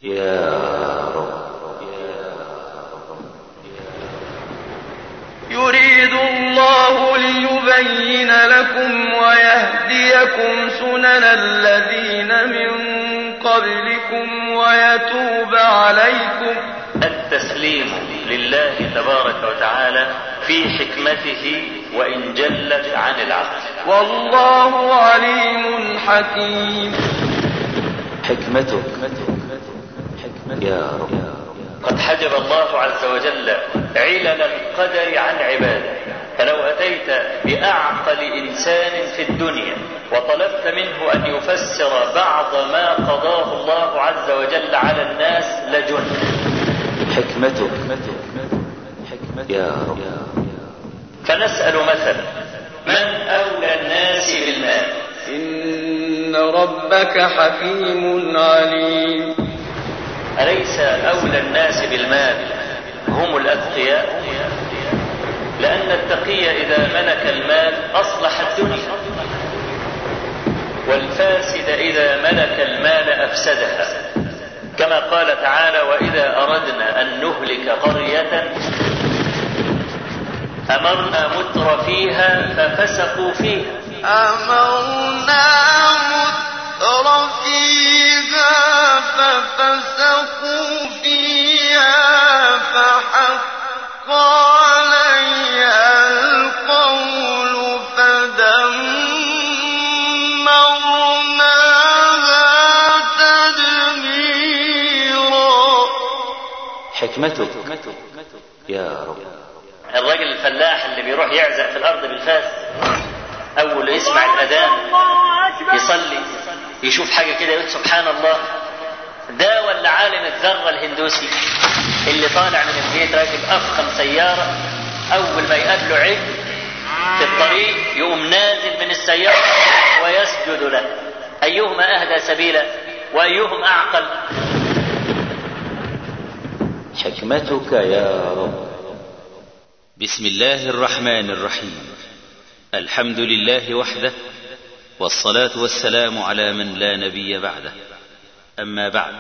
يا رب يريد الله ليبين لكم ويهديكم سنن الذين من قبلكم ويتوب عليكم التسليم لله تبارك وتعالى في حكمته وإن جلت عن العقل والله عليم حكيم حكمتك يا رب قد حجب الله عز وجل علل القدر عن عباده فلو أتيت بأعقل إنسان في الدنيا وطلبت منه أن يفسر بعض ما قضاه الله عز وجل على الناس لجن حكمتك يا رب فنسأل مثلا من أولى الناس بالمال إن ربك حكيم عليم أليس أولى الناس بالمال هم الأتقياء لأن التقي إذا ملك المال أصلح الدنيا والفاسد إذا ملك المال أفسدها كما قال تعالى وإذا أردنا أن نهلك قرية أمرنا متر فيها ففسقوا فيها أمرنا متر فيها ففسقوا فيها فحق عليها القول فدمرناها تدميرا حكمتك يا رب الراجل الفلاح اللي بيروح يعزق في الأرض بالفاس أول يسمع الأذان يصلي يشوف حاجة كده يقول سبحان الله ده ولا عالم الذرة الهندوسي اللي طالع من البيت راكب أفخم سيارة أول ما يقابله عجل في الطريق يقوم نازل من السيارة ويسجد له أيهما أهدى سبيلا وأيهم أعقل حكمتك يا رب بسم الله الرحمن الرحيم الحمد لله وحده والصلاة والسلام على من لا نبي بعده أما بعد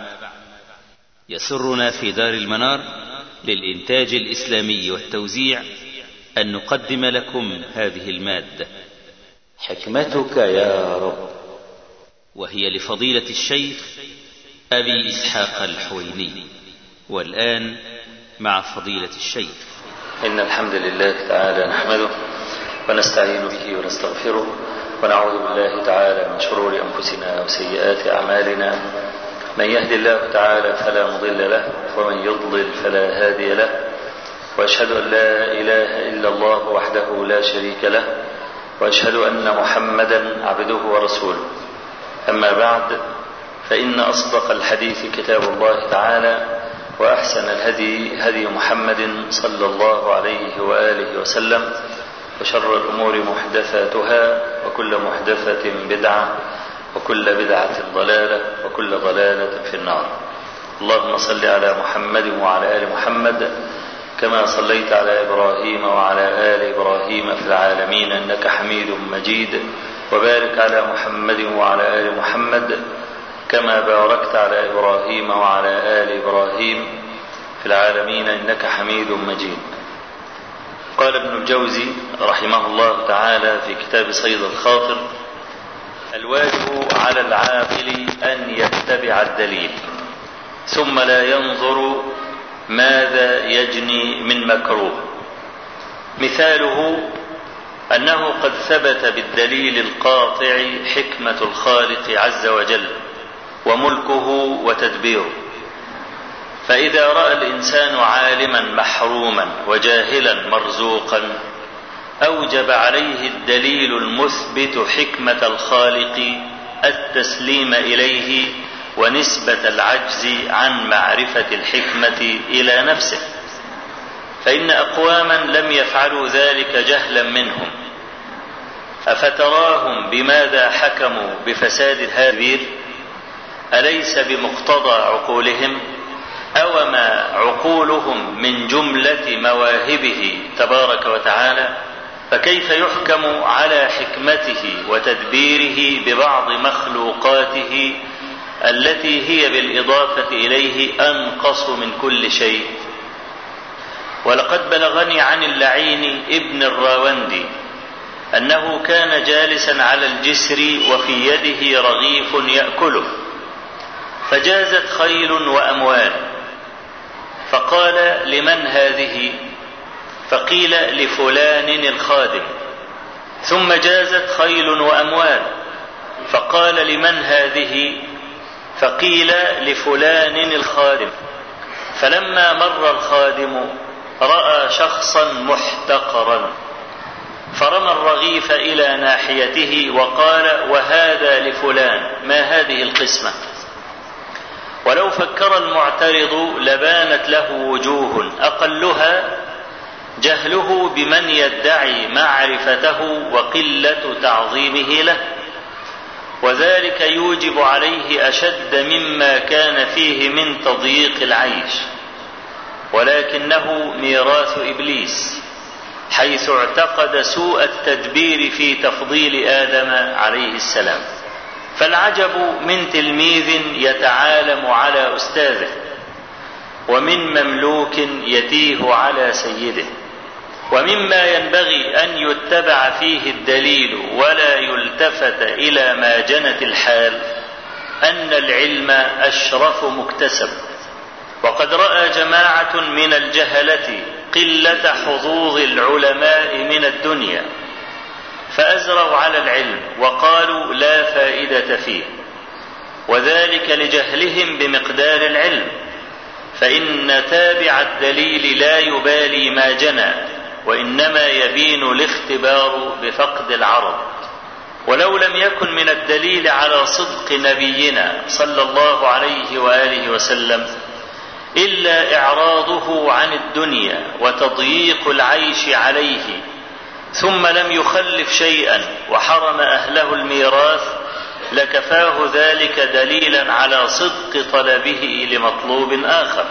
يسرنا في دار المنار للإنتاج الإسلامي والتوزيع أن نقدم لكم هذه المادة حكمتك يا رب وهي لفضيلة الشيخ أبي إسحاق الحويني والآن مع فضيلة الشيخ إن الحمد لله تعالى نحمده ونستعين به ونستغفره ونعوذ بالله تعالى من شرور أنفسنا وسيئات أعمالنا من يهد الله تعالى فلا مضل له ومن يضلل فلا هادي له وأشهد أن لا إله إلا الله وحده لا شريك له وأشهد أن محمدا عبده ورسوله أما بعد فإن أصدق الحديث كتاب الله تعالى وأحسن الهدي هدي محمد صلى الله عليه وآله وسلم وشر الأمور محدثاتها وكل محدثة بدعة وكل بدعة ضلالة وكل ضلالة في النار اللهم صل على محمد وعلى آل محمد كما صليت على إبراهيم وعلى آل إبراهيم في العالمين إنك حميد مجيد وبارك على محمد وعلى آل محمد كما باركت على إبراهيم وعلى آل إبراهيم في العالمين إنك حميد مجيد قال ابن الجوزي رحمه الله تعالى في كتاب صيد الخاطر الواجب على العاقل أن يتبع الدليل ثم لا ينظر ماذا يجني من مكروه مثاله أنه قد ثبت بالدليل القاطع حكمة الخالق عز وجل وملكه وتدبيره فإذا رأى الإنسان عالما محروما وجاهلا مرزوقا أوجب عليه الدليل المثبت حكمة الخالق التسليم إليه ونسبة العجز عن معرفة الحكمة إلى نفسه فإن أقواما لم يفعلوا ذلك جهلا منهم أفتراهم بماذا حكموا بفساد الهابير أليس بمقتضى عقولهم أوما عقولهم من جملة مواهبه تبارك وتعالى فكيف يحكم على حكمته وتدبيره ببعض مخلوقاته التي هي بالإضافة إليه أنقص من كل شيء ولقد بلغني عن اللعين ابن الراوندي أنه كان جالسا على الجسر وفي يده رغيف يأكله فجازت خيل وأموال فقال لمن هذه فقيل لفلان الخادم ثم جازت خيل وأموال فقال لمن هذه فقيل لفلان الخادم فلما مر الخادم راى شخصا محتقرا فرمى الرغيف الى ناحيته وقال وهذا لفلان ما هذه القسمه ولو فكر المعترض لبانت له وجوه اقلها جهله بمن يدعي معرفته وقله تعظيمه له وذلك يوجب عليه اشد مما كان فيه من تضييق العيش ولكنه ميراث ابليس حيث اعتقد سوء التدبير في تفضيل ادم عليه السلام فالعجب من تلميذ يتعالم على استاذه ومن مملوك يتيه على سيده ومما ينبغي ان يتبع فيه الدليل ولا يلتفت الى ما جنت الحال ان العلم اشرف مكتسب وقد راى جماعه من الجهله قله حظوظ العلماء من الدنيا فازروا على العلم وقالوا لا فائده فيه وذلك لجهلهم بمقدار العلم فان تابع الدليل لا يبالي ما جنى وانما يبين الاختبار بفقد العرض ولو لم يكن من الدليل على صدق نبينا صلى الله عليه واله وسلم الا اعراضه عن الدنيا وتضييق العيش عليه ثم لم يخلف شيئا وحرم اهله الميراث لكفاه ذلك دليلا على صدق طلبه لمطلوب اخر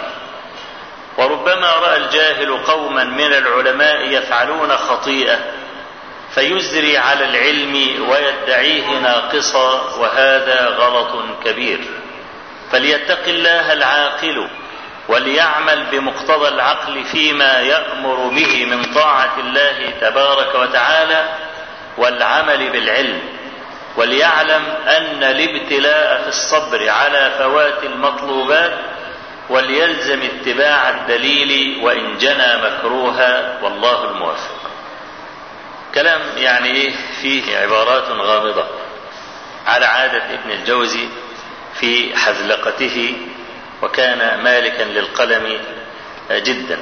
وربما راى الجاهل قوما من العلماء يفعلون خطيئه فيزري على العلم ويدعيه ناقصا وهذا غلط كبير فليتق الله العاقل وليعمل بمقتضى العقل فيما يامر به من طاعه الله تبارك وتعالى والعمل بالعلم وليعلم ان الابتلاء في الصبر على فوات المطلوبات وليلزم اتباع الدليل وان جنى مكروها والله الموفق كلام يعني ايه فيه عبارات غامضه على عاده ابن الجوزي في حذلقته وكان مالكا للقلم جدا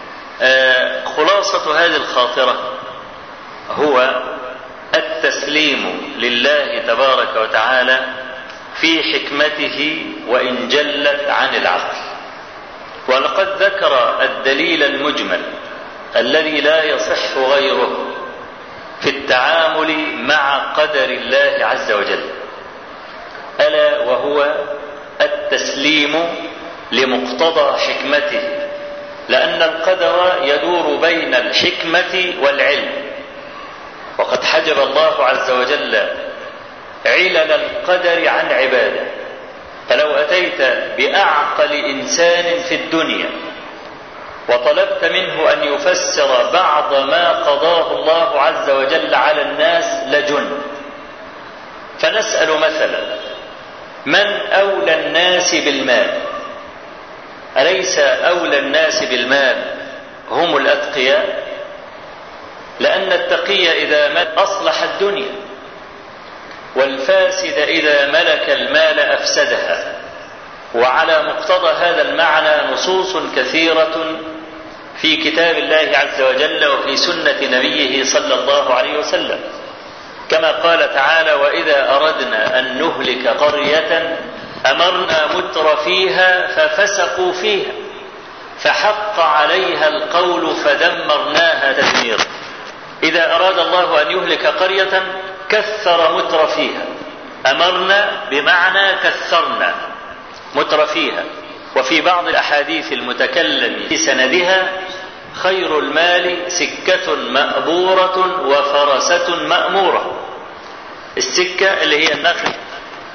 خلاصه هذه الخاطره هو التسليم لله تبارك وتعالى في حكمته وان جلت عن العقل ولقد ذكر الدليل المجمل الذي لا يصح غيره في التعامل مع قدر الله عز وجل الا وهو التسليم لمقتضى حكمته لان القدر يدور بين الحكمه والعلم وقد حجب الله عز وجل علل القدر عن عباده فلو اتيت باعقل انسان في الدنيا وطلبت منه ان يفسر بعض ما قضاه الله عز وجل على الناس لجن فنسال مثلا من اولى الناس بالمال اليس اولى الناس بالمال هم الاتقياء لان التقي اذا مات اصلح الدنيا والفاسد اذا ملك المال افسدها وعلى مقتضى هذا المعنى نصوص كثيره في كتاب الله عز وجل وفي سنه نبيه صلى الله عليه وسلم كما قال تعالى واذا اردنا ان نهلك قريه امرنا متر فيها ففسقوا فيها فحق عليها القول فدمرناها تدميرا اذا اراد الله ان يهلك قريه كثر متر فيها امرنا بمعنى كثرنا متر فيها وفي بعض الاحاديث المتكلم في سندها خير المال سكة مأبورة وفرسة مأمورة السكة اللي هي النخل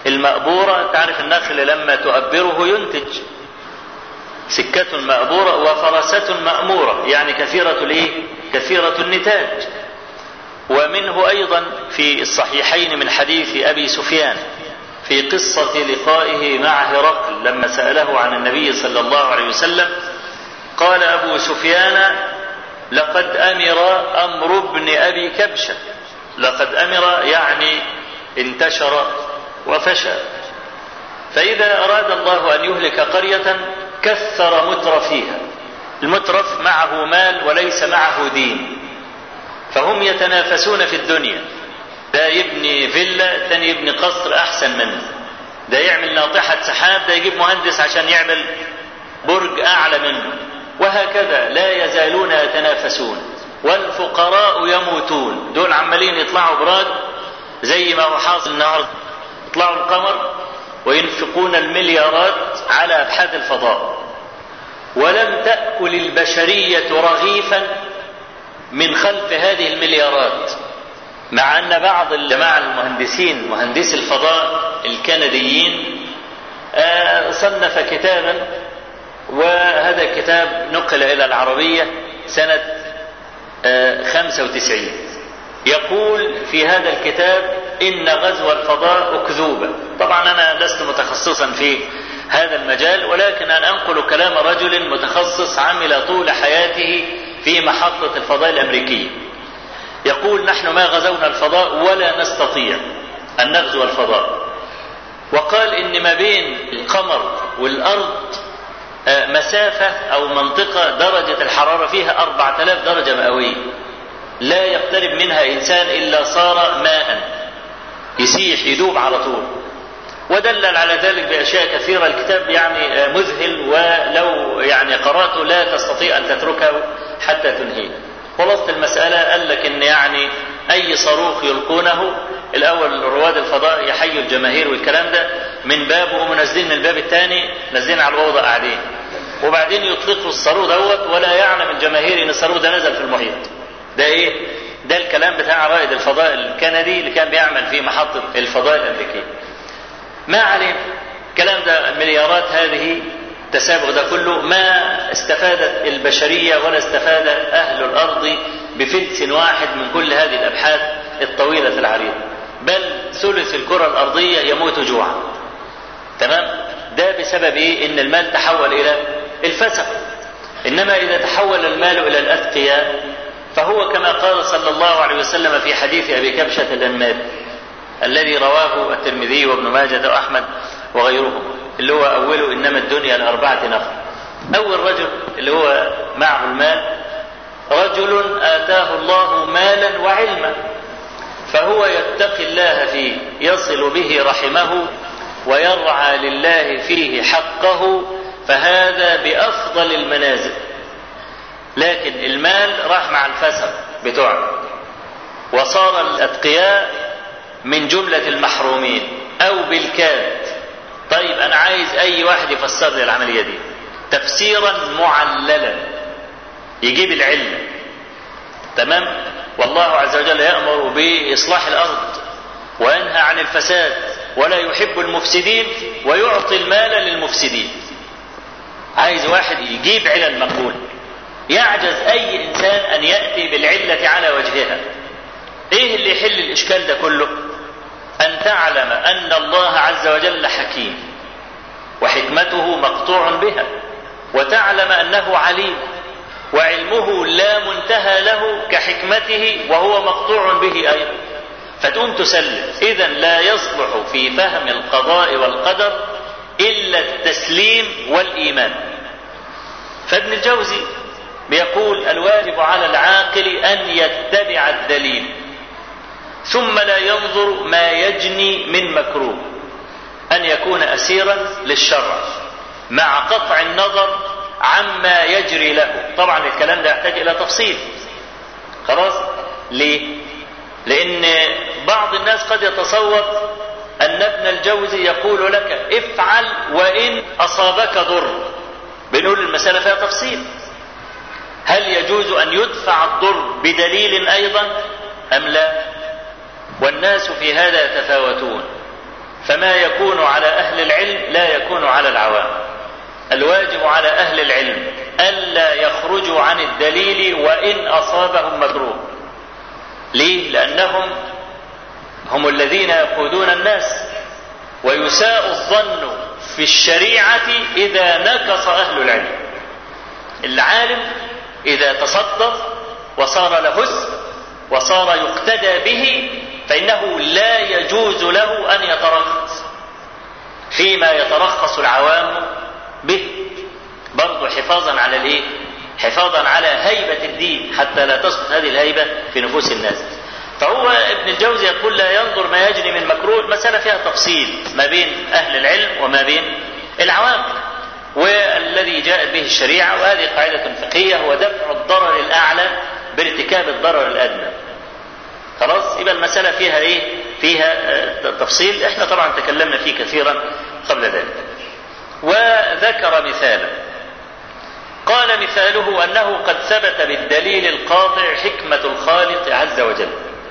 المأبورة تعرف النخل لما تؤبره ينتج سكة مأبورة وفرسة مأمورة يعني كثيرة الايه؟ كثيرة النتاج ومنه أيضا في الصحيحين من حديث أبي سفيان في قصة لقائه مع هرقل لما سأله عن النبي صلى الله عليه وسلم قال أبو سفيان لقد أمر أمر ابن أبي كبشة لقد أمر يعني انتشر وفشى فإذا أراد الله أن يهلك قرية كثر مترفيها المترف معه مال وليس معه دين فهم يتنافسون في الدنيا ده يبني فيلا الثاني يبني قصر أحسن منه ده يعمل ناطحة سحاب ده يجيب مهندس عشان يعمل برج أعلى منه وهكذا لا يزالون يتنافسون والفقراء يموتون دول عمالين يطلعوا براج زي ما هو حاصل النهارده يطلعوا القمر وينفقون المليارات على ابحاث الفضاء ولم تاكل البشريه رغيفا من خلف هذه المليارات مع ان بعض الجماعه المهندسين مهندسي الفضاء الكنديين صنف كتابا وهذا الكتاب نقل الى العربيه سنه 95 يقول في هذا الكتاب إن غزو الفضاء أكذوبة طبعا أنا لست متخصصا في هذا المجال ولكن أن أنقل كلام رجل متخصص عمل طول حياته في محطة الفضاء الأمريكية يقول نحن ما غزونا الفضاء ولا نستطيع أن نغزو الفضاء وقال إن ما بين القمر والأرض مسافة أو منطقة درجة الحرارة فيها 4000 درجة مئوية لا يقترب منها إنسان إلا صار ماء يسيح يدوب على طول ودلل على ذلك بأشياء كثيرة الكتاب يعني مذهل ولو يعني قرأته لا تستطيع أن تتركه حتى تنهيه خلاصة المسألة قال لك إن يعني أي صاروخ يلقونه الأول رواد الفضاء يحيوا الجماهير والكلام ده من باب وهم نازلين من الباب الثاني نازلين على الأوضة قاعدين وبعدين يطلقوا الصاروخ دوت ولا يعلم الجماهير إن الصاروخ ده نزل في المحيط ده إيه؟ ده الكلام بتاع رائد الفضاء الكندي اللي كان بيعمل في محطة الفضاء الأمريكية ما علينا الكلام ده المليارات هذه التسابق ده كله ما استفادت البشرية ولا استفاد أهل الأرض بفلس واحد من كل هذه الأبحاث الطويلة العريضة بل ثلث الكرة الأرضية يموت جوعا تمام ده بسبب إيه إن المال تحول إلى الفسق إنما إذا تحول المال إلى الأتقياء فهو كما قال صلى الله عليه وسلم في حديث أبي كبشة الأنماد الذي رواه الترمذي وابن ماجه وأحمد وغيرهم اللي هو أوله إنما الدنيا لأربعة نفر أول رجل اللي هو معه المال رجل آتاه الله مالا وعلما فهو يتقي الله فيه يصل به رحمه ويرعى لله فيه حقه فهذا بأفضل المنازل لكن المال راح مع الفسق بتوعه وصار الأتقياء من جملة المحرومين أو بالكاد طيب أنا عايز أي واحد يفسر لي العملية دي تفسيرا معللا يجيب العلة تمام والله عز وجل يأمر بإصلاح الأرض وينهى عن الفساد ولا يحب المفسدين ويعطي المال للمفسدين عايز واحد يجيب علل مقبول يعجز أي إنسان أن يأتي بالعلة على وجهها إيه اللي يحل الإشكال ده كله أن تعلم أن الله عز وجل حكيم وحكمته مقطوع بها وتعلم أنه عليم وعلمه لا منتهى له كحكمته وهو مقطوع به أيضا فتقوم تسلم إذا لا يصلح في فهم القضاء والقدر إلا التسليم والإيمان فابن الجوزي بيقول الواجب على العاقل أن يتبع الدليل ثم لا ينظر ما يجني من مكروه أن يكون أسيرا للشرع مع قطع النظر عما يجري له طبعا الكلام ده يحتاج إلى تفصيل خلاص ليه لأن بعض الناس قد يتصور أن ابن الجوزي يقول لك افعل وإن أصابك ضر بنقول المسألة فيها تفصيل هل يجوز أن يدفع الضر بدليل أيضا أم لا والناس في هذا يتفاوتون فما يكون على أهل العلم لا يكون على العوام الواجب على أهل العلم ألا يخرجوا عن الدليل وإن أصابهم مكروه ليه؟ لأنهم هم الذين يقودون الناس ويساء الظن في الشريعة إذا نكص أهل العلم العالم إذا تصدر وصار له اسم وصار يقتدى به فإنه لا يجوز له أن يترخص فيما يترخص العوام به برضه حفاظا على الايه؟ حفاظا على هيبة الدين حتى لا تسقط هذه الهيبة في نفوس الناس. فهو ابن الجوزي يقول لا ينظر ما يجري من مكروه المسألة فيها تفصيل ما بين أهل العلم وما بين العوام. والذي جاءت به الشريعة وهذه قاعدة فقهية هو دفع الضرر الأعلى بارتكاب الضرر الأدنى. خلاص يبقى المسألة فيها إيه؟ فيها تفصيل احنا طبعا تكلمنا فيه كثيرا قبل ذلك. وذكر مثالا قال مثاله انه قد ثبت بالدليل القاطع حكمه الخالق عز وجل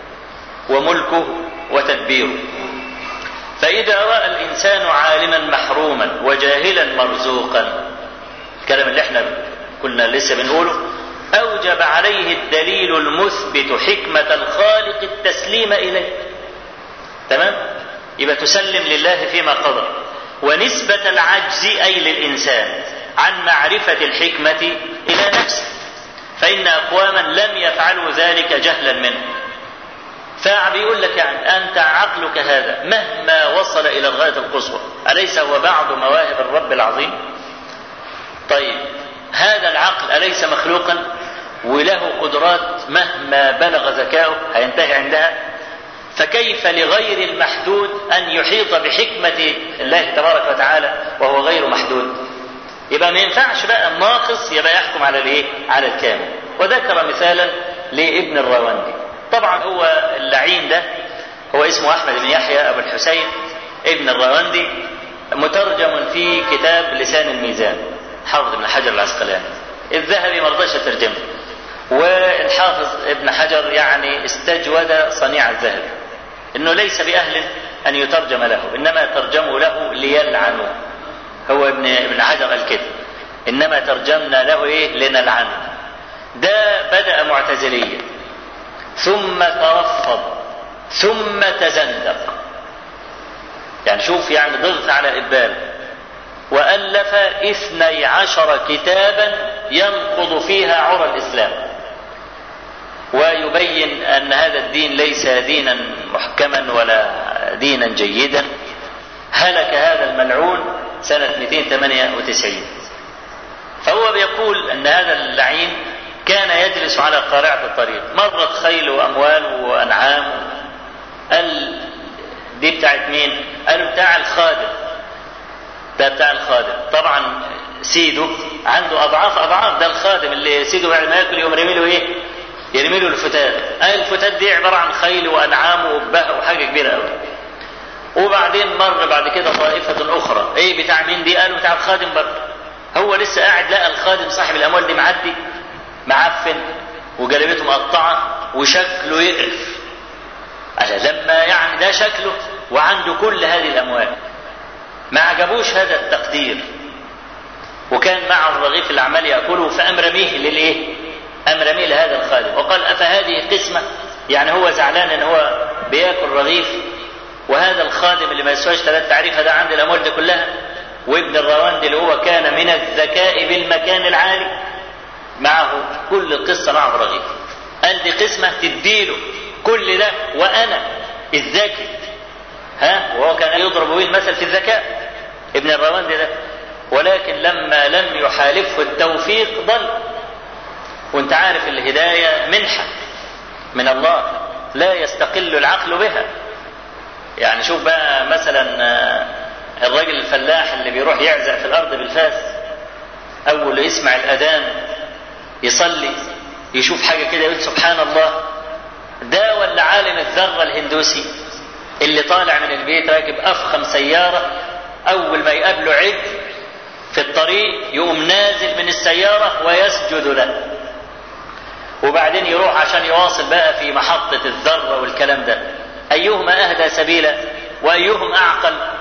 وملكه وتدبيره فاذا راى الانسان عالما محروما وجاهلا مرزوقا الكلام اللي احنا كنا لسه بنقوله اوجب عليه الدليل المثبت حكمه الخالق التسليم اليه تمام يبقى تسلم لله فيما قضى ونسبة العجز أي للإنسان عن معرفة الحكمة إلى نفسه فإن أقواما لم يفعلوا ذلك جهلا منه فبيقول لك يعني أنت عقلك هذا مهما وصل إلى الغاية القصوى أليس هو بعض مواهب الرب العظيم طيب هذا العقل أليس مخلوقا وله قدرات مهما بلغ ذكاؤه هينتهي عندها فكيف لغير المحدود ان يحيط بحكمه الله تبارك وتعالى وهو غير محدود يبقى ما ينفعش بقى الناقص يبقى يحكم على الايه على الكامل وذكر مثالا لابن الراوندي طبعا هو اللعين ده هو اسمه احمد بن يحيى ابو الحسين ابن الراوندي مترجم في كتاب لسان الميزان حافظ ابن حجر العسقلاني الذهبي ما رضاش يترجمه والحافظ ابن حجر يعني استجود صنيع الذهبي انه ليس باهل ان يترجم له انما ترجموا له ليلعنوا هو ابن ابن حجر قال كده انما ترجمنا له ايه لنلعنه ده بدا معتزليا ثم ترفض ثم تزندق يعني شوف يعني ضغط على الابان والف اثني عشر كتابا ينقض فيها عرى الاسلام ويبين ان هذا الدين ليس دينا محكما ولا دينا جيدا هلك هذا الملعون سنة 298 فهو بيقول ان هذا اللعين كان يجلس على قارعة الطريق مرت خيل واموال وانعام قال دي بتاعت مين؟ قالوا بتاع الخادم ده بتاع الخادم طبعا سيده عنده اضعاف اضعاف ده الخادم اللي سيده بعد ما ياكل يقوم رمي له ايه؟ يرمي له الفتات آه الفتات دي عبارة عن خيل وأنعام وبه وحاجة كبيرة أوي وبعدين مر بعد كده طائفة أخرى إيه بتاع مين دي قالوا بتاع الخادم برضه هو لسه قاعد لقى الخادم صاحب الأموال دي معدي معفن وجلبته مقطعة وشكله يقرف عشان لما يعني ده شكله وعنده كل هذه الأموال ما عجبوش هذا التقدير وكان معه الرغيف اللي عمال ياكله فقام رميه للايه؟ قام رميه لهذا الخادم وقال افهذه قسمه؟ يعني هو زعلان ان هو بياكل رغيف وهذا الخادم اللي ما يسواش ثلاث تعريفه ده عند الاموال دي كلها وابن الرواندي اللي هو كان من الذكاء بالمكان العالي معه كل القصه معه رغيف قال دي قسمه تديله كل ده وانا الذكي ها وهو كان يضرب به المثل في الذكاء ابن الرواندي ده ولكن لما لم يحالفه التوفيق ضل وانت عارف الهدايه منحه من الله لا يستقل العقل بها يعني شوف بقى مثلا الراجل الفلاح اللي بيروح يعزق في الارض بالفاس اول يسمع الاذان يصلي يشوف حاجه كده يقول سبحان الله ده ولا عالم الذره الهندوسي اللي طالع من البيت راكب افخم سياره اول ما يقابله عجل في الطريق يقوم نازل من السياره ويسجد له وبعدين يروح عشان يواصل بقى في محطه الذره والكلام ده ايهما اهدى سبيلا وايهم اعقل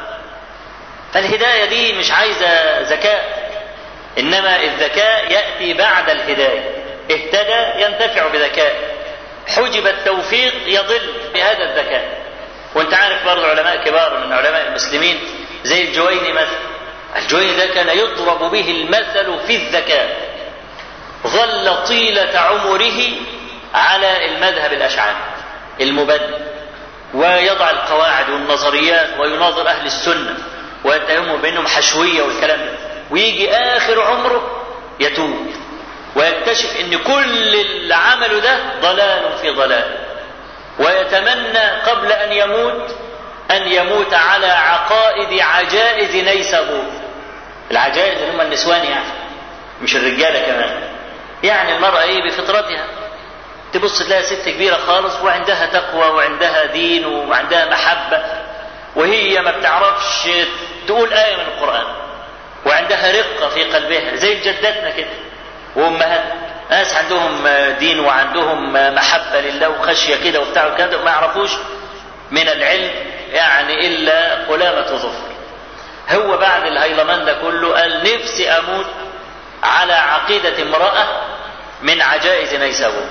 فالهداية دي مش عايزة ذكاء إنما الذكاء يأتي بعد الهداية اهتدى ينتفع بذكاء حجب التوفيق يضل بهذا الذكاء وانت عارف برضه علماء كبار من علماء المسلمين زي الجويني مثلا الجويني ده كان يضرب به المثل في الذكاء ظل طيلة عمره على المذهب الأشعري المبدل ويضع القواعد والنظريات ويناظر أهل السنة ويتهمهم بأنهم حشوية والكلام ده ويجي آخر عمره يتوب ويكتشف أن كل اللي عمله ده ضلال في ضلال ويتمنى قبل أن يموت أن يموت على عقائد عجائز نيسابور العجائز اللي هم النسوان يعني مش الرجالة كمان يعني المرأة ايه بفطرتها تبص تلاقي ست كبيرة خالص وعندها تقوى وعندها دين وعندها محبة وهي ما بتعرفش تقول آية من القرآن وعندها رقة في قلبها زي جداتنا كده وأمهات ناس عندهم دين وعندهم محبة لله وخشية كده وبتاع والكلام ده ما يعرفوش من العلم يعني إلا قلامة ظفر هو بعد الهيلمان ده كله قال نفسي أموت على عقيدة امرأة من عجائز نيسابور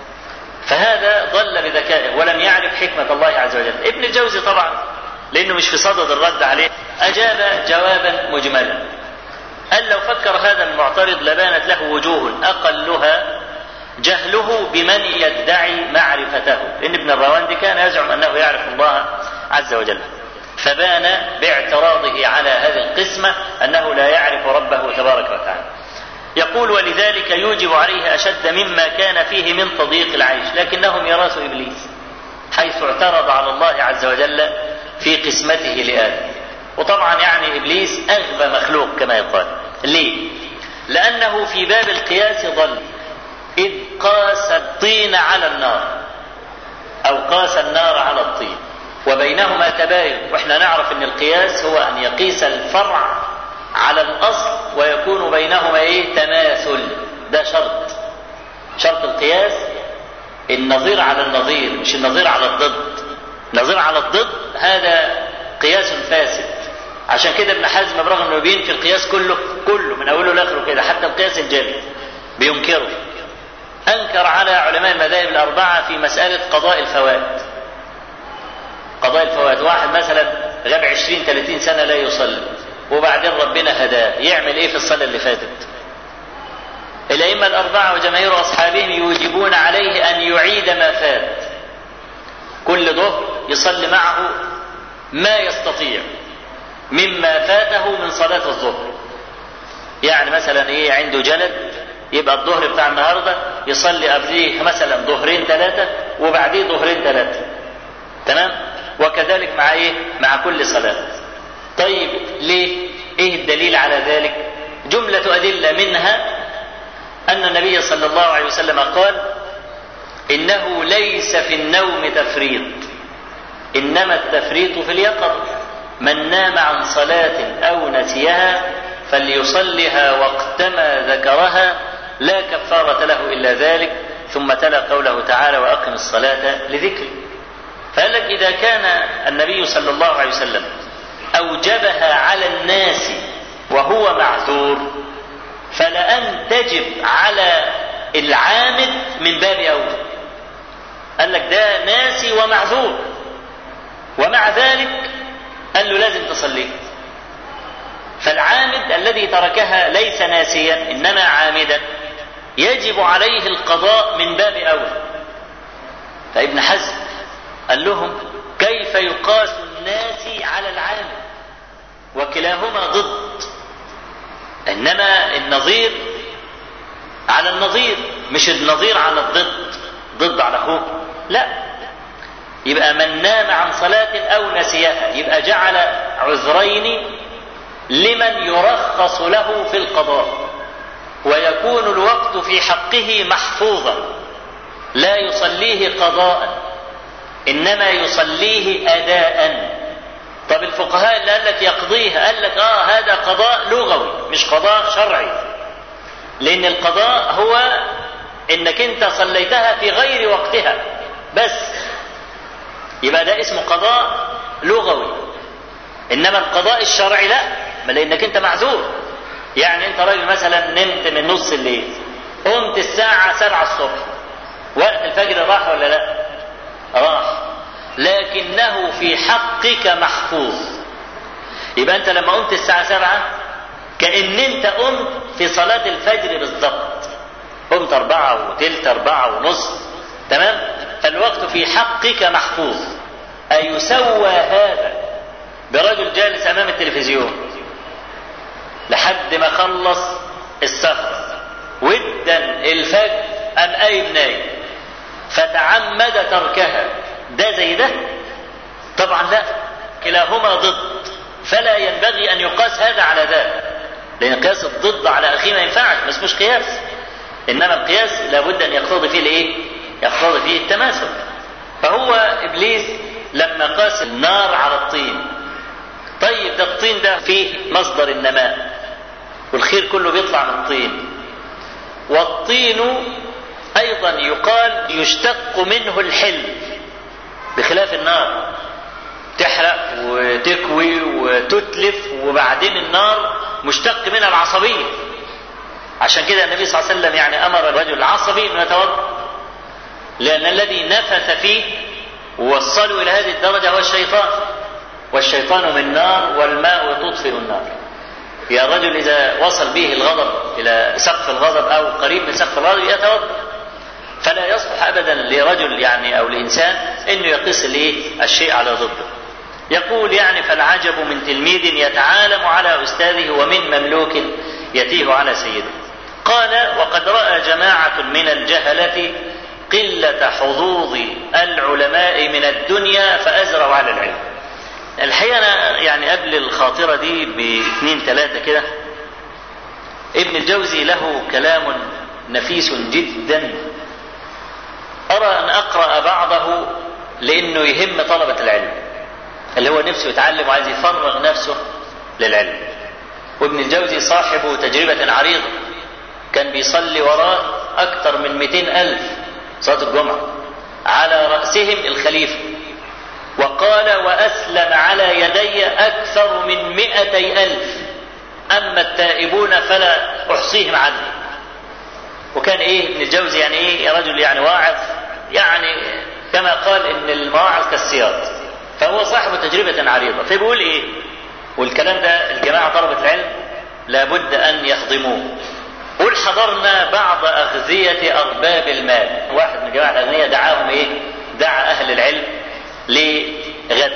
فهذا ضل بذكائه ولم يعرف حكمة الله عز وجل ابن الجوزي طبعا لأنه مش في صدد الرد عليه أجاب جوابا مجملا قال لو فكر هذا المعترض لبانت له وجوه أقلها جهله بمن يدعي معرفته لأن ابن الرواندي كان يزعم أنه يعرف الله عز وجل فبان باعتراضه على هذه القسمة أنه لا يعرف ربه تبارك وتعالى يقول ولذلك يوجب عليه أشد مما كان فيه من تضييق العيش لكنهم يراث إبليس حيث اعترض على الله عز وجل في قسمته لآدم وطبعا يعني إبليس أغبى مخلوق كما يقال ليه؟ لأنه في باب القياس ضل إذ قاس الطين على النار أو قاس النار على الطين وبينهما تباين واحنا نعرف ان القياس هو ان يقيس الفرع على الاصل ويكون بينهما ايه تماثل ده شرط شرط القياس النظير على النظير مش النظير على الضد النظير على الضد هذا قياس فاسد عشان كده ابن حزم برغم انه بينفي القياس كله كله من اوله لاخره كده حتى القياس الجلي بينكره انكر على علماء المذاهب الاربعه في مساله قضاء الفوات قضاء الفوات واحد مثلا غاب 20 30 سنه لا يصلي وبعدين ربنا هداه يعمل ايه في الصلاه اللي فاتت الائمه الاربعه وجماهير اصحابهم يوجبون عليه ان يعيد ما فات كل ظهر يصلي معه ما يستطيع مما فاته من صلاه الظهر يعني مثلا ايه عنده جلد يبقى الظهر بتاع النهارده يصلي قبليه مثلا ظهرين ثلاثه وبعديه ظهرين ثلاثه تمام وكذلك مع ايه مع كل صلاه طيب ليه ايه الدليل على ذلك جمله ادله منها ان النبي صلى الله عليه وسلم قال انه ليس في النوم تفريط انما التفريط في اليقظه من نام عن صلاه او نسيها فليصلها وقتما ذكرها لا كفاره له الا ذلك ثم تلا قوله تعالى واقم الصلاه لذكري فقال لك إذا كان النبي صلى الله عليه وسلم أوجبها على الناس وهو معذور فلأن تجب على العامد من باب أولى قال لك ده ناسي ومعذور ومع ذلك قال له لازم تصليه فالعامد الذي تركها ليس ناسيا إنما عامدا يجب عليه القضاء من باب أولى فابن حزم قال لهم كيف يقاس الناس على العام وكلاهما ضد انما النظير على النظير مش النظير على الضد ضد على اخوه لا يبقى من نام عن صلاة أو نسيها يبقى جعل عذرين لمن يرخص له في القضاء ويكون الوقت في حقه محفوظا لا يصليه قضاء انما يصليه اداء طب الفقهاء اللي قال لك يقضيها قال لك اه هذا قضاء لغوي مش قضاء شرعي لان القضاء هو انك انت صليتها في غير وقتها بس يبقى ده اسمه قضاء لغوي انما القضاء الشرعي لا ما لانك انت معذور يعني انت راجل مثلا نمت من نص الليل قمت الساعة سبعة الصبح وقت الفجر راح ولا لا راح لكنه في حقك محفوظ يبقى انت لما قمت الساعة سبعة كأن انت قمت في صلاة الفجر بالضبط قمت أربعة وتلت أربعة ونص تمام فالوقت في حقك محفوظ أيسوى هذا برجل جالس أمام التلفزيون لحد ما خلص السفر ودا الفجر أم قايم نايم فتعمد تركها ده زي ده طبعا لا كلاهما ضد فلا ينبغي أن يقاس هذا على ذاك لأن قياس الضد على أخيه ما ينفعش ما اسموش قياس إنما القياس لابد أن يقتضي فيه الإيه؟ يقتضي فيه التماثل فهو إبليس لما قاس النار على الطين طيب ده الطين ده فيه مصدر النماء والخير كله بيطلع من الطين والطين أيضا يقال يشتق منه الحل بخلاف النار تحرق وتكوي وتتلف وبعدين النار مشتق منها العصبية عشان كده النبي صلى الله عليه وسلم يعني أمر الرجل العصبي أنه يتوضأ لأن الذي نفث فيه ووصله إلى هذه الدرجة هو الشيطان والشيطان من نار والماء تطفئ النار يا رجل إذا وصل به الغضب إلى سقف الغضب أو قريب من سقف الغضب يتوضأ فلا يصلح أبدا لرجل يعني أو لإنسان أنه يقيس الشيء على ضده يقول يعني فالعجب من تلميذ يتعالم على أستاذه ومن مملوك يتيه على سيده قال وقد رأى جماعة من الجهلة قلة حظوظ العلماء من الدنيا فأزروا على العلم الحقيقة أنا يعني قبل الخاطرة دي باثنين ثلاثة كده ابن الجوزي له كلام نفيس جدا أرى أن أقرأ بعضه لأنه يهم طلبة العلم اللي هو نفسه يتعلم وعايز يفرغ نفسه للعلم وابن الجوزي صاحب تجربة عريضة كان بيصلي وراه أكثر من 200 ألف صلاة الجمعة على رأسهم الخليفة وقال وأسلم على يدي أكثر من مئتي ألف أما التائبون فلا أحصيهم عدلا وكان إيه ابن الجوزي يعني إيه رجل يعني واعظ يعني كما قال إن المواعظ كالسياط فهو صاحب تجربة عريضة فبيقول إيه والكلام ده الجماعة طلبة العلم لابد أن يخضموه قل حضرنا بعض أغذية أرباب المال واحد من جماعة الأغنياء دعاهم إيه دعا أهل العلم لغد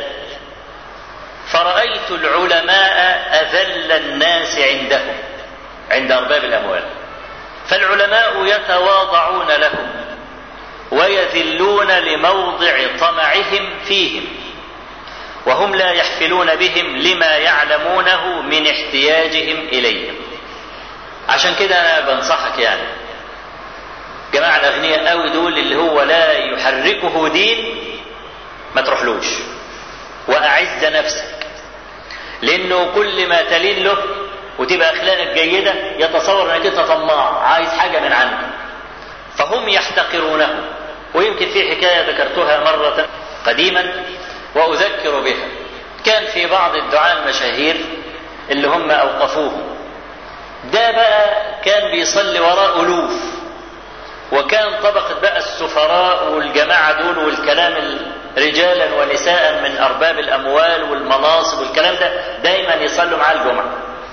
فرأيت العلماء أذل الناس عندهم عند أرباب الأموال فالعلماء يتواضعون لهم ويذلون لموضع طمعهم فيهم وهم لا يحفلون بهم لما يعلمونه من احتياجهم إليهم عشان كده أنا بنصحك يعني جماعة الأغنياء قوي دول اللي هو لا يحركه دين ما تروحلوش وأعز نفسك لأنه كل ما تلين له وتبقى أخلاقك جيدة يتصور أنك أنت طماع عايز حاجة من عنده فهم يحتقرونه ويمكن في حكاية ذكرتها مرة قديما وأذكر بها كان في بعض الدعاة المشاهير اللي هم أوقفوهم ده بقى كان بيصلي وراء ألوف وكان طبقة بقى السفراء والجماعة دول والكلام رجالا ونساء من أرباب الأموال والمناصب والكلام ده دايما يصلوا مع الجمعة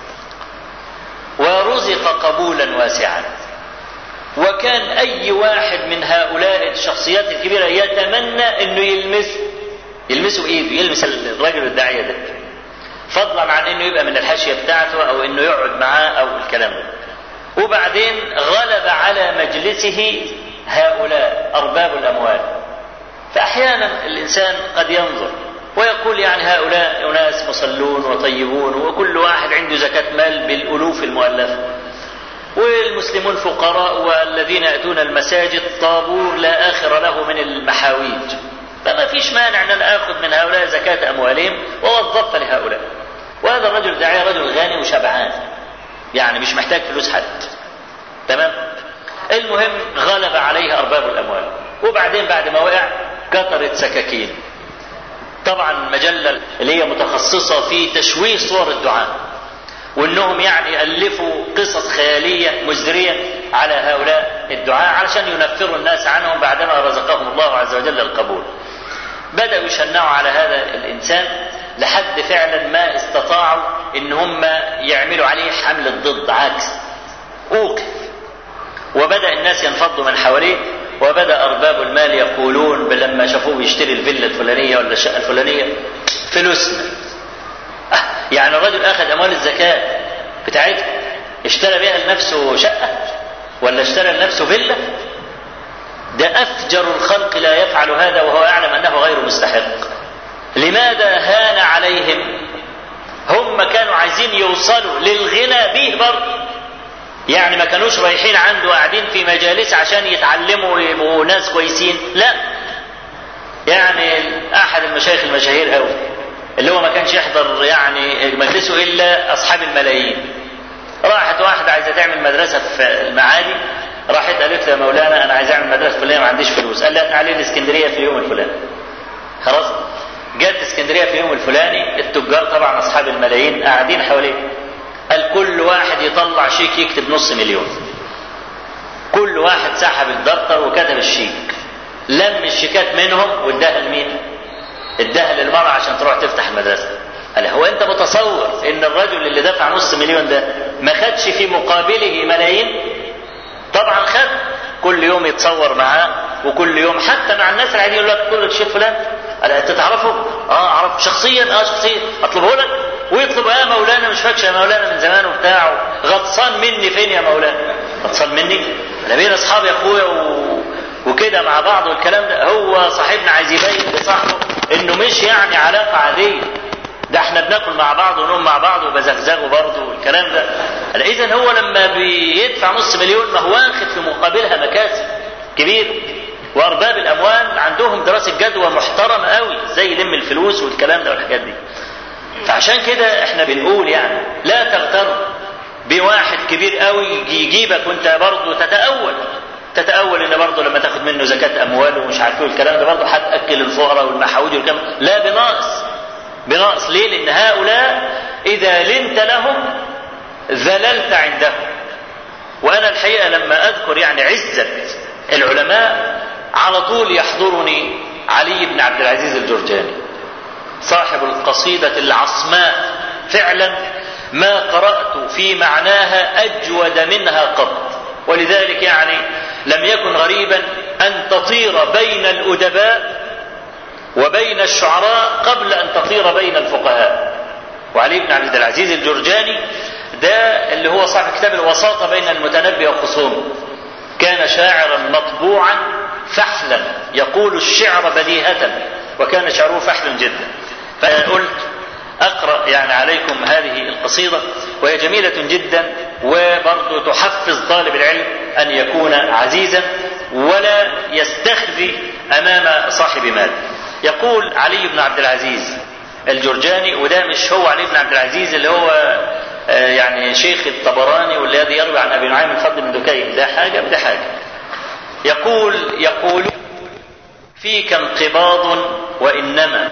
ورزق قبولا واسعا وكان أي واحد من هؤلاء الشخصيات الكبيرة يتمنى أنه يلمسه يلمسه بإيده يلمس الرجل الداعية ده فضلا عن أنه يبقى من الحاشية بتاعته أو أنه يقعد معاه أو الكلام ده وبعدين غلب على مجلسه هؤلاء أرباب الأموال فأحيانا الإنسان قد ينظر ويقول يعني هؤلاء أناس مصلون وطيبون وكل واحد عنده زكاة مال بالألوف المؤلفة والمسلمون فقراء والذين يأتون المساجد طابور لا آخر له من المحاويج فما فيش مانع أن أنا آخذ من هؤلاء زكاة أموالهم ووظفت لهؤلاء وهذا الرجل داعية رجل غني وشبعان يعني مش محتاج فلوس حد تمام المهم غلب عليه أرباب الأموال وبعدين بعد ما وقع كترت سكاكين طبعا مجلة اللي هي متخصصة في تشويه صور الدعاء وانهم يعني الفوا قصص خياليه مزريه على هؤلاء الدعاء علشان ينفروا الناس عنهم بعدما رزقهم الله عز وجل القبول. بداوا يشنعوا على هذا الانسان لحد فعلا ما استطاعوا ان هم يعملوا عليه حمله ضد عكس اوقف وبدا الناس ينفضوا من حواليه وبدا ارباب المال يقولون لما شافوه بيشتري الفيلا الفلانيه ولا الشقه الفلانيه فلوسنا آه، يعني الرجل اخذ اموال الزكاه بتاعتها اشترى بها لنفسه شقه ولا اشترى لنفسه فيلا ده افجر الخلق لا يفعل هذا وهو يعلم انه غير مستحق لماذا هان عليهم هم كانوا عايزين يوصلوا للغنى به برضه يعني ما كانوش رايحين عنده قاعدين في مجالس عشان يتعلموا ويبقوا ناس كويسين لا يعني احد المشايخ المشاهير قوي اللي هو ما كانش يحضر يعني مجلسه الا اصحاب الملايين راحت واحده عايزه تعمل مدرسه في المعادي راحت قالت له يا مولانا انا عايز اعمل مدرسه فلانيه ما عنديش فلوس قال لها تعالي الاسكندريه في اليوم الفلاني خلاص جت اسكندريه في اليوم الفلاني التجار طبعا اصحاب الملايين قاعدين حواليه قال كل واحد يطلع شيك يكتب نص مليون كل واحد سحب الدفتر وكتب الشيك لم الشيكات منهم واداها لمين اداها للمرأة عشان تروح تفتح المدرسة قال هو انت متصور ان الرجل اللي دفع نص مليون ده ما خدش في مقابله ملايين طبعا خد كل يوم يتصور معاه وكل يوم حتى مع الناس العاديين يقول لك تقول الشيخ فلان قال انت تعرفه؟ اه اعرف شخصيا اه شخصيا اطلبه لك ويطلب يا مولانا مش فاكش يا مولانا من زمان وبتاع غطسان مني فين يا مولانا؟ غطسان مني؟ انا بين اصحابي يا اخويا و... وكده مع بعض والكلام ده هو صاحبنا عايز يبين لصاحبه انه مش يعني علاقه عاديه ده احنا بناكل مع بعض ونقوم مع بعض وبزغزغه برضه والكلام ده اذا هو لما بيدفع نص مليون ما هو واخد في مقابلها مكاسب كبير وارباب الاموال عندهم دراسه جدوى محترمه قوي ازاي يلم الفلوس والكلام ده والحاجات دي فعشان كده احنا بنقول يعني لا تغتر بواحد كبير قوي يجيبك وانت برضه تتاول تتاول ان برضه لما تاخد منه زكاه اموال ومش عارف ايه والكلام ده برضه هتاكل الفقراء والمحاوج والكلام لا بناقص بناقص ليه؟ لان هؤلاء اذا لنت لهم ذللت عندهم وانا الحقيقه لما اذكر يعني عزه العلماء على طول يحضرني علي بن عبد العزيز الجرجاني صاحب القصيده العصماء فعلا ما قرات في معناها اجود منها قط ولذلك يعني لم يكن غريبا ان تطير بين الادباء وبين الشعراء قبل ان تطير بين الفقهاء وعلي بن عبد العزيز الجرجاني ده اللي هو صاحب كتاب الوساطة بين المتنبي وخصومه كان شاعرا مطبوعا فحلا يقول الشعر بديهة وكان شعره فحل جدا فقلت أقرأ يعني عليكم هذه القصيدة وهي جميلة جدا وبرضه تحفز طالب العلم أن يكون عزيزا ولا يستخزي أمام صاحب مال يقول علي بن عبد العزيز الجرجاني وده مش هو علي بن عبد العزيز اللي هو يعني شيخ الطبراني والذي يروي عن ابي نعيم الفضل بن دكين ده حاجه وده حاجه يقول يقول فيك انقباض وانما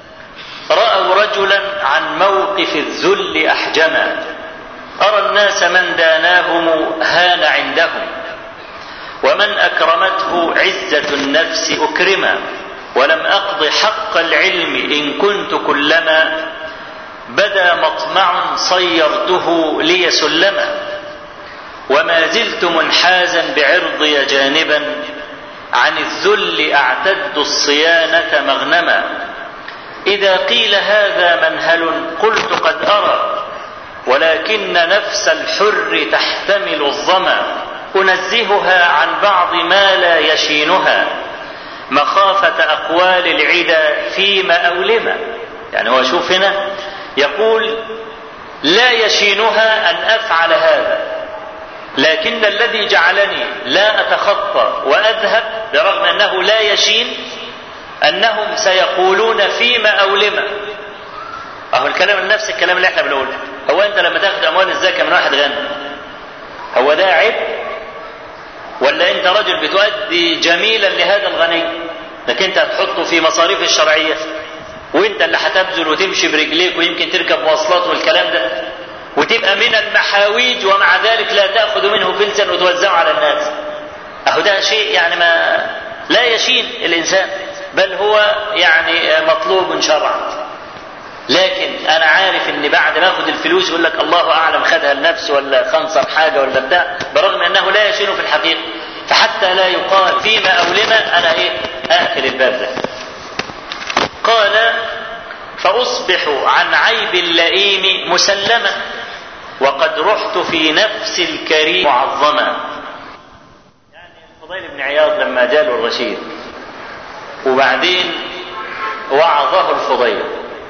راوا رجلا عن موقف الذل احجما ارى الناس من داناهم هان عندهم ومن اكرمته عزه النفس اكرما ولم اقض حق العلم ان كنت كلما بدا مطمع صيرته لي سلما وما زلت منحازا بعرضي جانبا عن الذل اعتد الصيانه مغنما اذا قيل هذا منهل قلت قد ارى ولكن نفس الحر تحتمل الظما انزهها عن بعض ما لا يشينها مخافة أقوال العدا فيما أولما يعني هو شوف هنا يقول لا يشينها أن أفعل هذا لكن الذي جعلني لا أتخطى وأذهب برغم أنه لا يشين أنهم سيقولون فيما أولما أهو الكلام نفس الكلام اللي احنا بنقوله هو أنت لما تاخد أموال الزكاة من واحد غني هو ده عيب ولا انت رجل بتؤدي جميلا لهذا الغني لكن انت هتحطه في مصاريف الشرعيه وانت اللي هتبذل وتمشي برجليك ويمكن تركب مواصلات والكلام ده وتبقى من المحاويج ومع ذلك لا تأخذ منه فلسا وتوزعه على الناس أهو ده شيء يعني ما لا يشين الإنسان بل هو يعني مطلوب شرعا لكن انا عارف ان بعد ما اخد الفلوس يقول لك الله اعلم خدها لنفسه ولا خنصر حاجه ولا بتاع برغم انه لا يشين في الحقيقه فحتى لا يقال فيما او لما انا ايه اقفل الباب ده قال فاصبح عن عيب اللئيم مسلما وقد رحت في نفس الكريم معظما يعني الفضيل بن عياض لما جاله الرشيد وبعدين وعظه الفضيل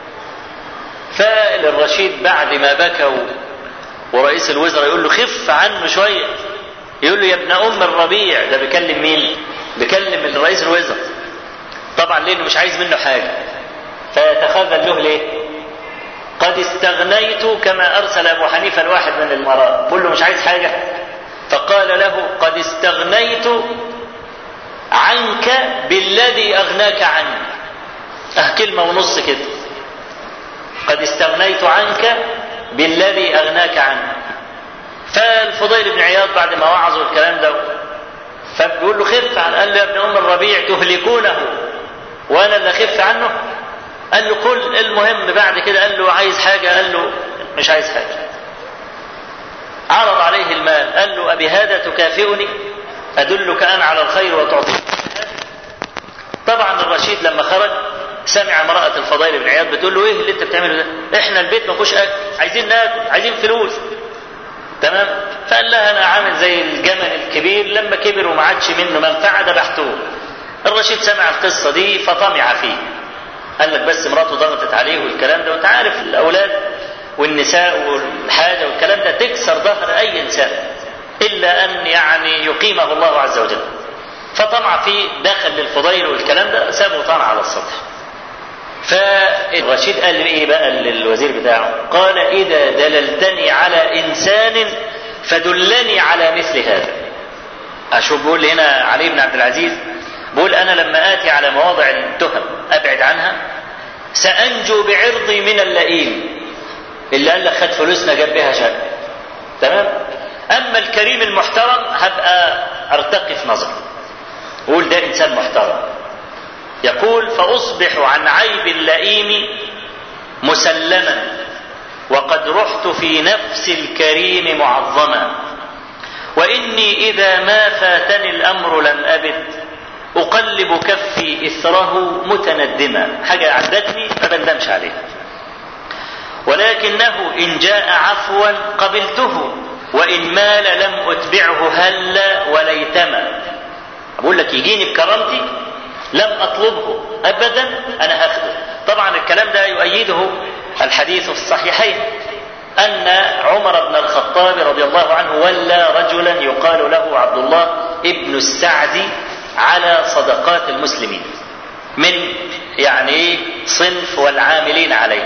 فالرشيد بعد ما بكى ورئيس الوزراء يقول له خف عنه شويه يقول له يا ابن ام الربيع ده بيكلم مين؟ بيكلم رئيس الوزراء طبعا لانه مش عايز منه حاجه فيتخاذل له ليه؟ قد استغنيت كما ارسل ابو حنيفه الواحد من المراه بيقول له مش عايز حاجه فقال له قد استغنيت عنك بالذي اغناك عني اه كلمه ونص كده قد استغنيت عنك بالذي اغناك عنه فالفضيل بن عياض بعد ما وعظوا الكلام ده فبيقول له خف عن قال له يا ابن ام الربيع تهلكونه وانا اللي اخف عنه قال له قل المهم بعد كده قال له عايز حاجه قال له مش عايز حاجه عرض عليه المال قال له ابي هذا تكافئني ادلك انا على الخير وتعطيني طبعا الرشيد لما خرج سمع امرأة الفضيل بن عياض بتقول له ايه اللي انت بتعمله ده؟ احنا البيت ما فيهوش اكل، عايزين ناكل، عايزين فلوس. تمام؟ فقال لها انا عامل زي الجمل الكبير لما كبر وما عادش منه منفعه ذبحتوه. الرشيد سمع القصه دي فطمع فيه. قال لك بس مراته ضغطت عليه والكلام ده وانت عارف الاولاد والنساء والحاجه والكلام ده تكسر ظهر اي انسان الا ان يعني يقيمه الله عز وجل. فطمع فيه دخل للفضيل والكلام ده سابه طمع على السطح. فالرشيد قال ايه بقى للوزير بتاعه قال اذا دللتني على انسان فدلني على مثل هذا اشوف بيقول هنا علي بن عبد العزيز بيقول انا لما اتي على مواضع التهم ابعد عنها سانجو بعرضي من اللئيم اللي قال لك خد فلوسنا جاب بها شقه تمام اما الكريم المحترم هبقى ارتقي في نظري بقول ده انسان محترم يقول فأصبح عن عيب اللئيم مسلما وقد رحت في نفس الكريم معظما وإني إذا ما فاتني الأمر لم أبد أقلب كفي إثره متندما حاجة عدتني ما بندمش عليها ولكنه إن جاء عفوا قبلته وإن مال لم أتبعه هلا وليتما أقول لك يجيني بكرامتي لم اطلبه ابدا انا هاخده طبعا الكلام ده يؤيده الحديث في الصحيحين ان عمر بن الخطاب رضي الله عنه ولى رجلا يقال له عبد الله ابن السعد على صدقات المسلمين من يعني ايه صنف والعاملين عليه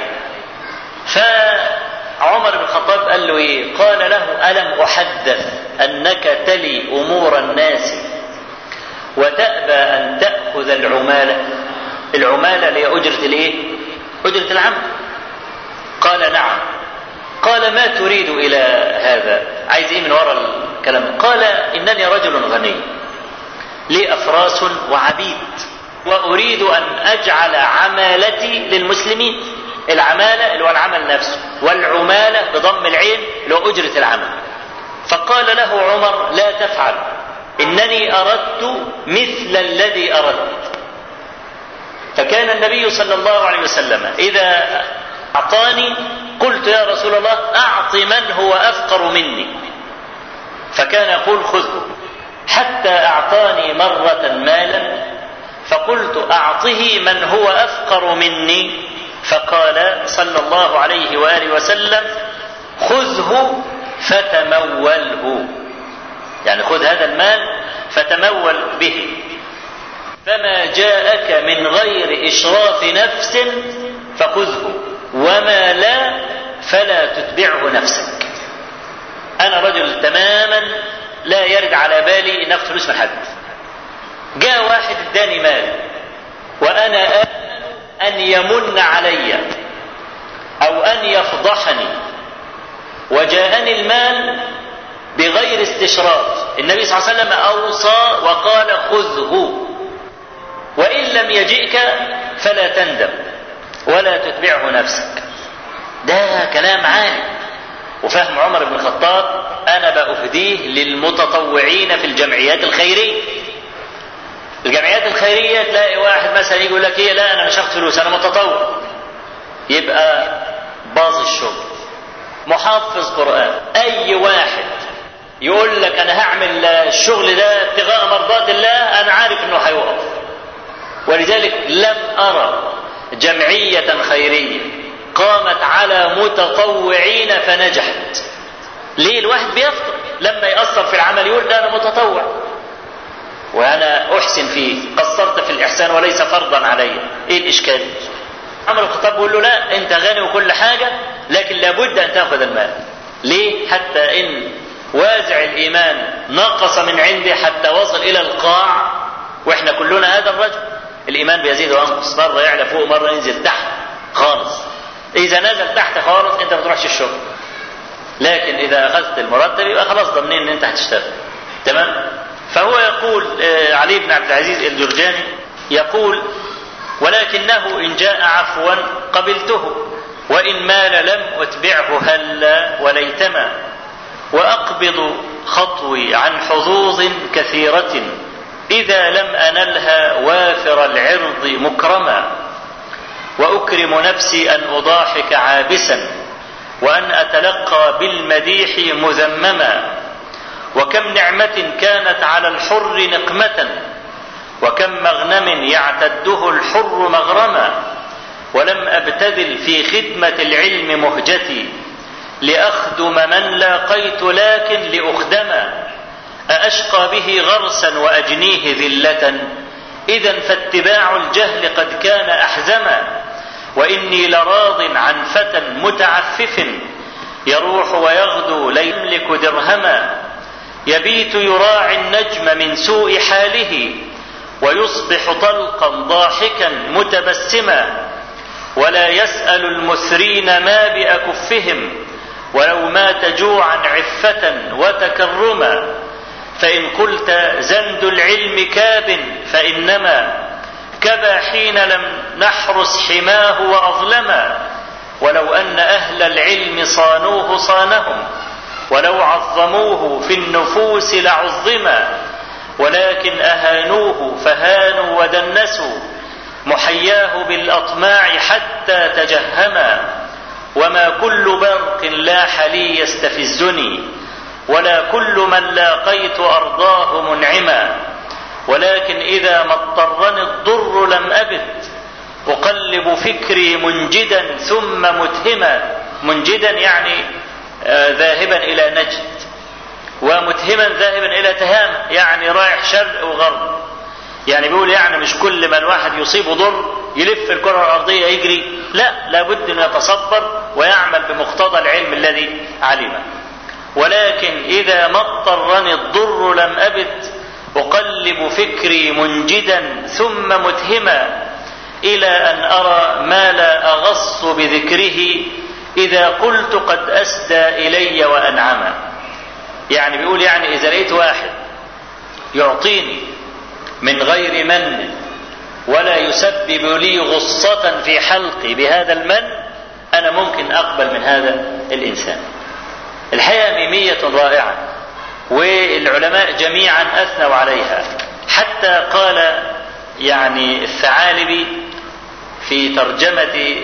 فعمر بن الخطاب قال له ايه قال له الم احدث انك تلي امور الناس وتأبى أن تأخذ العمالة العمالة اللي هي أجرة الإيه؟ أجرة العمل قال نعم قال ما تريد إلى هذا عايز إيه من وراء الكلام قال إنني رجل غني لي أفراس وعبيد وأريد أن أجعل عمالتي للمسلمين العمالة اللي هو العمل نفسه والعمالة بضم العين اللي هو أجرة العمل فقال له عمر لا تفعل انني اردت مثل الذي اردت فكان النبي صلى الله عليه وسلم اذا اعطاني قلت يا رسول الله اعط من هو افقر مني فكان يقول خذه حتى اعطاني مره مالا فقلت اعطه من هو افقر مني فقال صلى الله عليه واله وسلم خذه فتموله يعني خذ هذا المال فتمول به فما جاءك من غير اشراف نفس فخذه وما لا فلا تتبعه نفسك انا رجل تماما لا يرد على بالي ان اخذ فلوس من حد جاء واحد اداني مال وانا امن أن يمن علي أو أن يفضحني وجاءني المال بغير استشراط النبي صلى الله عليه وسلم أوصى وقال خذه وإن لم يجئك فلا تندم ولا تتبعه نفسك ده كلام عالي وفهم عمر بن الخطاب أنا بأهديه للمتطوعين في الجمعيات الخيرية الجمعيات الخيرية تلاقي واحد مثلا يقول لك ايه لا انا مش هاخد فلوس انا متطوع يبقى باظ الشغل محافظ قرآن اي واحد يقول لك انا هعمل الشغل ده ابتغاء مرضات الله انا عارف انه هيوقف ولذلك لم ارى جمعية خيرية قامت على متطوعين فنجحت ليه الواحد بيفطر لما يأثر في العمل يقول ده انا متطوع وانا احسن فيه قصرت في الاحسان وليس فرضا علي ايه الاشكال عمر الخطاب بيقول له لا انت غني وكل حاجة لكن لابد ان تاخذ المال ليه حتى ان وازع الايمان نقص من عنده حتى وصل الى القاع واحنا كلنا هذا الرجل الايمان بيزيد وينقص مره يعلى فوق مره ينزل تحت خالص اذا نزل تحت خالص انت ما تروحش الشغل لكن اذا اخذت المرتب يبقى خلاص ضامنين ان انت هتشتغل تمام فهو يقول علي بن عبد العزيز الجرجاني يقول ولكنه إن جاء عفوا قبلته وإن مال لم أتبعه هلا وليتما وأقبض خطوي عن حظوظ كثيرة إذا لم أنلها وافر العرض مكرما وأكرم نفسي أن أضاحك عابسا وأن أتلقى بالمديح مذمما وكم نعمة كانت على الحر نقمة وكم مغنم يعتده الحر مغرما ولم أبتذل في خدمة العلم مهجتي لأخدم من لاقيت لكن لأخدما أأشقى به غرسا وأجنيه ذلة إذا فاتباع الجهل قد كان أحزما وإني لراض عن فتى متعفف يروح ويغدو لا يملك درهما يبيت يراعي النجم من سوء حاله ويصبح طلقا ضاحكا متبسما ولا يسأل المثرين ما بأكفهم ولو مات جوعا عفة وتكرما فإن قلت زند العلم كاب فإنما كبا حين لم نحرس حماه وأظلما ولو أن أهل العلم صانوه صانهم ولو عظموه في النفوس لعظما ولكن أهانوه فهانوا ودنسوا محياه بالأطماع حتى تجهما وما كل برق لاح لي يستفزني ولا كل من لاقيت أرضاه منعما ولكن إذا ما اضطرني الضر لم أبد أقلب فكري منجدا ثم متهما منجدا يعني آه ذاهبا إلى نجد ومتهما ذاهبا إلى تهامة يعني رايح شرق وغرب يعني بيقول يعني مش كل ما الواحد يصيبه ضر يلف الكرة الأرضية يجري لا لابد أن يتصبر ويعمل بمقتضى العلم الذي علمه ولكن إذا ما اضطرني الضر لم أبد أقلب فكري منجدا ثم متهما إلى أن أرى ما لا أغص بذكره إذا قلت قد أسدى إلي وأنعما يعني بيقول يعني إذا لقيت واحد يعطيني من غير من ولا يسبب لي غصة في حلقي بهذا المن أنا ممكن أقبل من هذا الإنسان الحقيقة ميمية رائعة والعلماء جميعا أثنوا عليها حتى قال يعني الثعالبي في ترجمة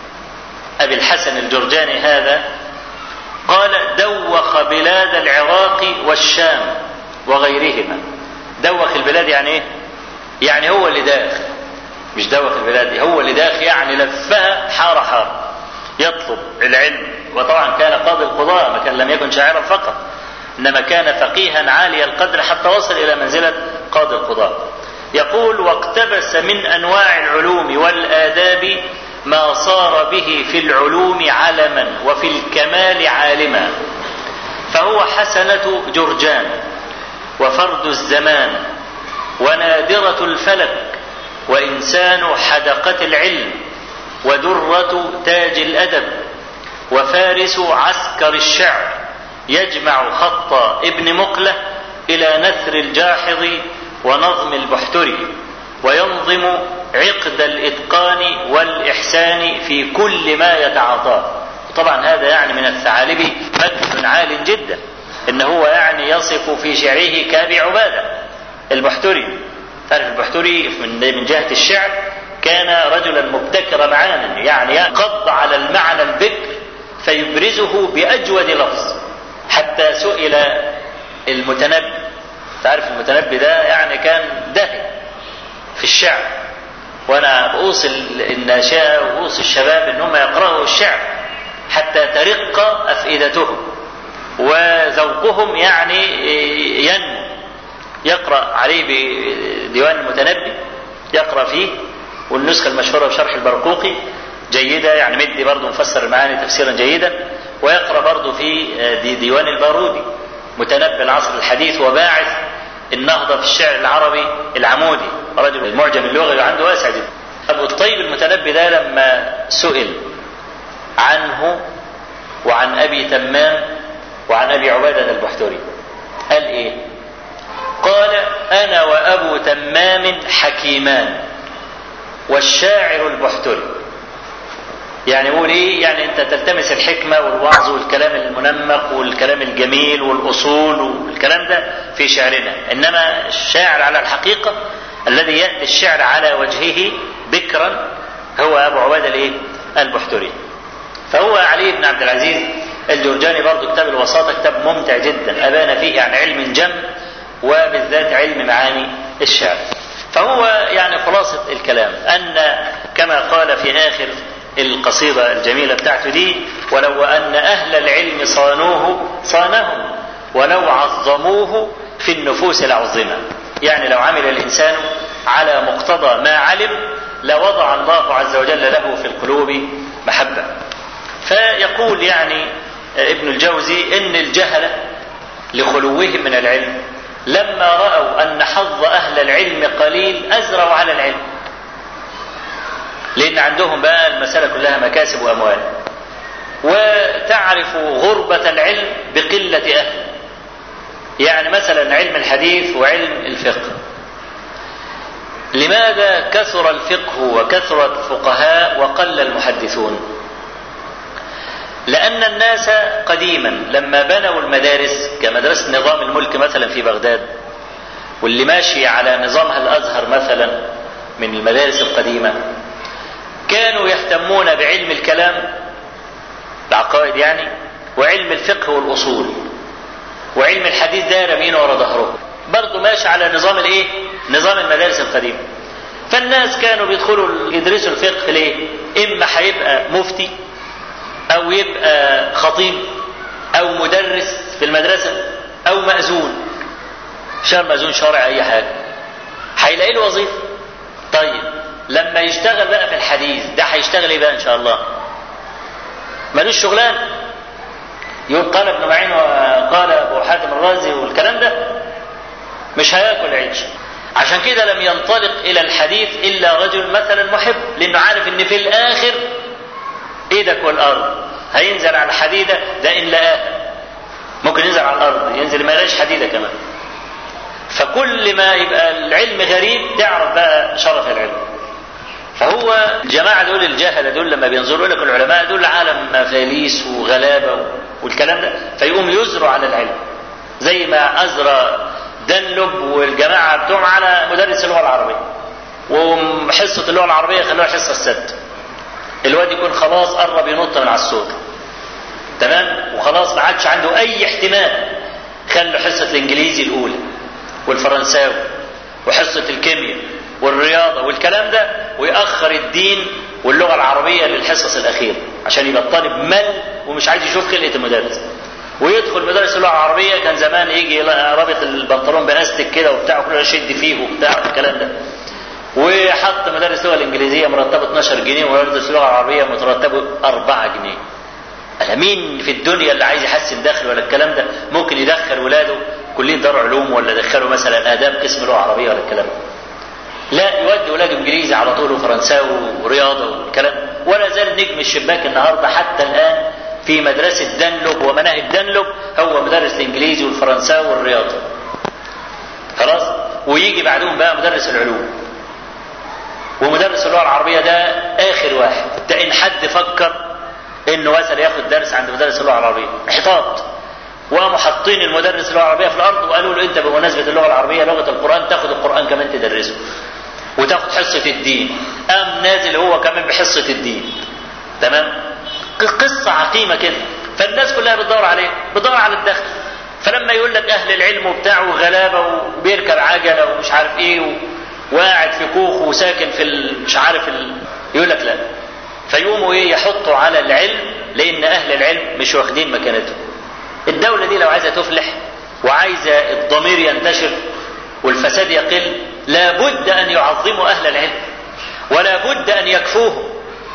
أبي الحسن الجرجاني هذا قال دوخ بلاد العراق والشام وغيرهما دوخ البلاد يعني ايه يعني هو اللي داخ مش دوخ البلاد دي هو اللي داخ يعني لفها حار حار يطلب العلم وطبعا كان قاضي القضاء ما كان لم يكن شاعرا فقط انما كان فقيها عالي القدر حتى وصل الى منزله قاضي القضاء يقول واقتبس من انواع العلوم والاداب ما صار به في العلوم علما وفي الكمال عالما فهو حسنه جرجان وفرد الزمان ونادره الفلك وانسان حدقه العلم ودرة تاج الأدب وفارس عسكر الشعر يجمع خط ابن مقلة إلى نثر الجاحظ ونظم البحتري وينظم عقد الإتقان والإحسان في كل ما يتعاطاه طبعا هذا يعني من الثعالب مجد عال جدا إن هو يعني يصف في شعره كابي عبادة البحتري تعرف البحتري من من جهة الشعر كان رجلا مبتكر معانا يعني يقض على المعنى البكر فيبرزه بأجود لفظ حتى سئل المتنبي تعرف المتنبي ده يعني كان دهي في الشعر وانا بوصي الناشئه وبوصي الشباب ان هم يقرأوا الشعر حتى ترق افئدتهم وذوقهم يعني ينمو يقرأ عليه بديوان المتنبي يقرأ فيه والنسخة المشهورة بشرح البرقوقي جيدة يعني مدي برضه مفسر المعاني تفسيرا جيدا ويقرأ برضه في دي ديوان البارودي متنبي العصر الحديث وباعث النهضة في الشعر العربي العمودي رجل المعجم اللغوي عنده واسع جدا أبو الطيب المتنبي ده لما سئل عنه وعن أبي تمام وعن أبي عبادة البحتري قال إيه قال أنا وأبو تمام حكيمان والشاعر البحتري يعني يقول ايه يعني انت تلتمس الحكمة والوعظ والكلام المنمق والكلام الجميل والاصول والكلام ده في شعرنا انما الشاعر على الحقيقة الذي يأتي الشعر على وجهه بكرا هو ابو عبادة الايه البحتري فهو علي بن عبد العزيز الجرجاني برضه كتاب الوساطة كتاب ممتع جدا أبان فيه عن علم جم وبالذات علم معاني الشعر فهو يعني خلاصة الكلام أن كما قال في آخر القصيدة الجميلة بتاعته دي ولو أن أهل العلم صانوه صانهم ولو عظموه في النفوس العظمة يعني لو عمل الإنسان على مقتضى ما علم لوضع الله عز وجل له في القلوب محبة فيقول يعني ابن الجوزي ان الجهله لخلوهم من العلم لما راوا ان حظ اهل العلم قليل ازرعوا على العلم لان عندهم بقى المساله كلها مكاسب واموال وتعرف غربه العلم بقله اهله يعني مثلا علم الحديث وعلم الفقه لماذا كثر الفقه وكثر الفقهاء وقل المحدثون لأن الناس قديما لما بنوا المدارس كمدرسة نظام الملك مثلا في بغداد واللي ماشي على نظامها الأزهر مثلا من المدارس القديمة كانوا يهتمون بعلم الكلام العقائد يعني وعلم الفقه والأصول وعلم الحديث ده رامين ورا ظهره برضه ماشي على نظام الايه؟ نظام المدارس القديمة فالناس كانوا بيدخلوا يدرسوا الفقه ليه؟ إما هيبقى مفتي او يبقى خطيب او مدرس في المدرسه او مأذون شهر مأذون شرع اي حاجه هيلاقي له وظيفه طيب لما يشتغل بقى في الحديث ده هيشتغل ايه بقى ان شاء الله ملوش شغلان يقول قال ابن معين وقال ابو حاتم الرازي والكلام ده مش هياكل عيش عشان كده لم ينطلق الى الحديث الا رجل مثلا محب لانه عارف ان في الاخر ايدك والارض هينزل على الحديده ده ان لقاها ممكن ينزل على الارض ينزل ما يلاقيش حديده كمان فكل ما يبقى العلم غريب تعرف بقى شرف العلم فهو الجماعة دول الجهلة دول لما بينظروا لك العلماء دول عالم مفاليس وغلابة والكلام ده فيقوم يزروا على العلم زي ما أزرى دنلب والجماعة بتوعهم على مدرس اللغة العربية وحصة اللغة العربية خلوها الحصة السادسة الواد يكون خلاص قرب ينط من على السور تمام وخلاص ما عادش عنده اي احتمال خلوا حصه الانجليزي الاولى والفرنساوي وحصه الكيمياء والرياضه والكلام ده ويأخر الدين واللغه العربيه للحصص الاخيره عشان يبقى الطالب مل ومش عايز يشوف خلقه المدرس ويدخل مدرس اللغه العربيه كان زمان يجي رابط البنطلون باستك كده وبتاع كله يشد فيه وبتاع الكلام ده وحط مدرس اللغه الانجليزيه مرتبه 12 جنيه ومدرس اللغه العربيه مرتبه 4 جنيه أنا مين في الدنيا اللي عايز يحسن دخل ولا الكلام ده ممكن يدخل ولاده كليه دار علوم ولا يدخلوا مثلا اداب قسم لغه عربيه ولا الكلام ده لا يودي ولاده انجليزي على طول وفرنساوي ورياضه والكلام ولا زال نجم الشباك النهارده حتى الان في مدرسه دنلوب ومناهج دنلوب هو مدرس الانجليزي والفرنساوي والرياضه خلاص ويجي بعدهم بقى مدرس العلوم ومدرس اللغه العربيه ده اخر واحد ده ان حد فكر انه مثلا ياخد درس عند مدرس اللغه العربيه انحطاط وقاموا حاطين المدرس اللغه العربيه في الارض وقالوا له انت بمناسبه اللغه العربيه لغه القران تاخد القران كمان تدرسه وتاخد حصه الدين قام نازل هو كمان بحصه الدين تمام قصه عقيمه كده فالناس كلها بتدور عليه بتدور على الدخل فلما يقول لك اهل العلم وبتاعه غلابه وبيركب عجله ومش عارف ايه و... وقاعد في كوخ وساكن في ال... مش عارف ال... يقول لك لا فيقوموا ايه يحطوا على العلم لان اهل العلم مش واخدين مكانتهم الدولة دي لو عايزة تفلح وعايزة الضمير ينتشر والفساد يقل لابد أن يعظموا أهل العلم ولا بد أن يكفوهم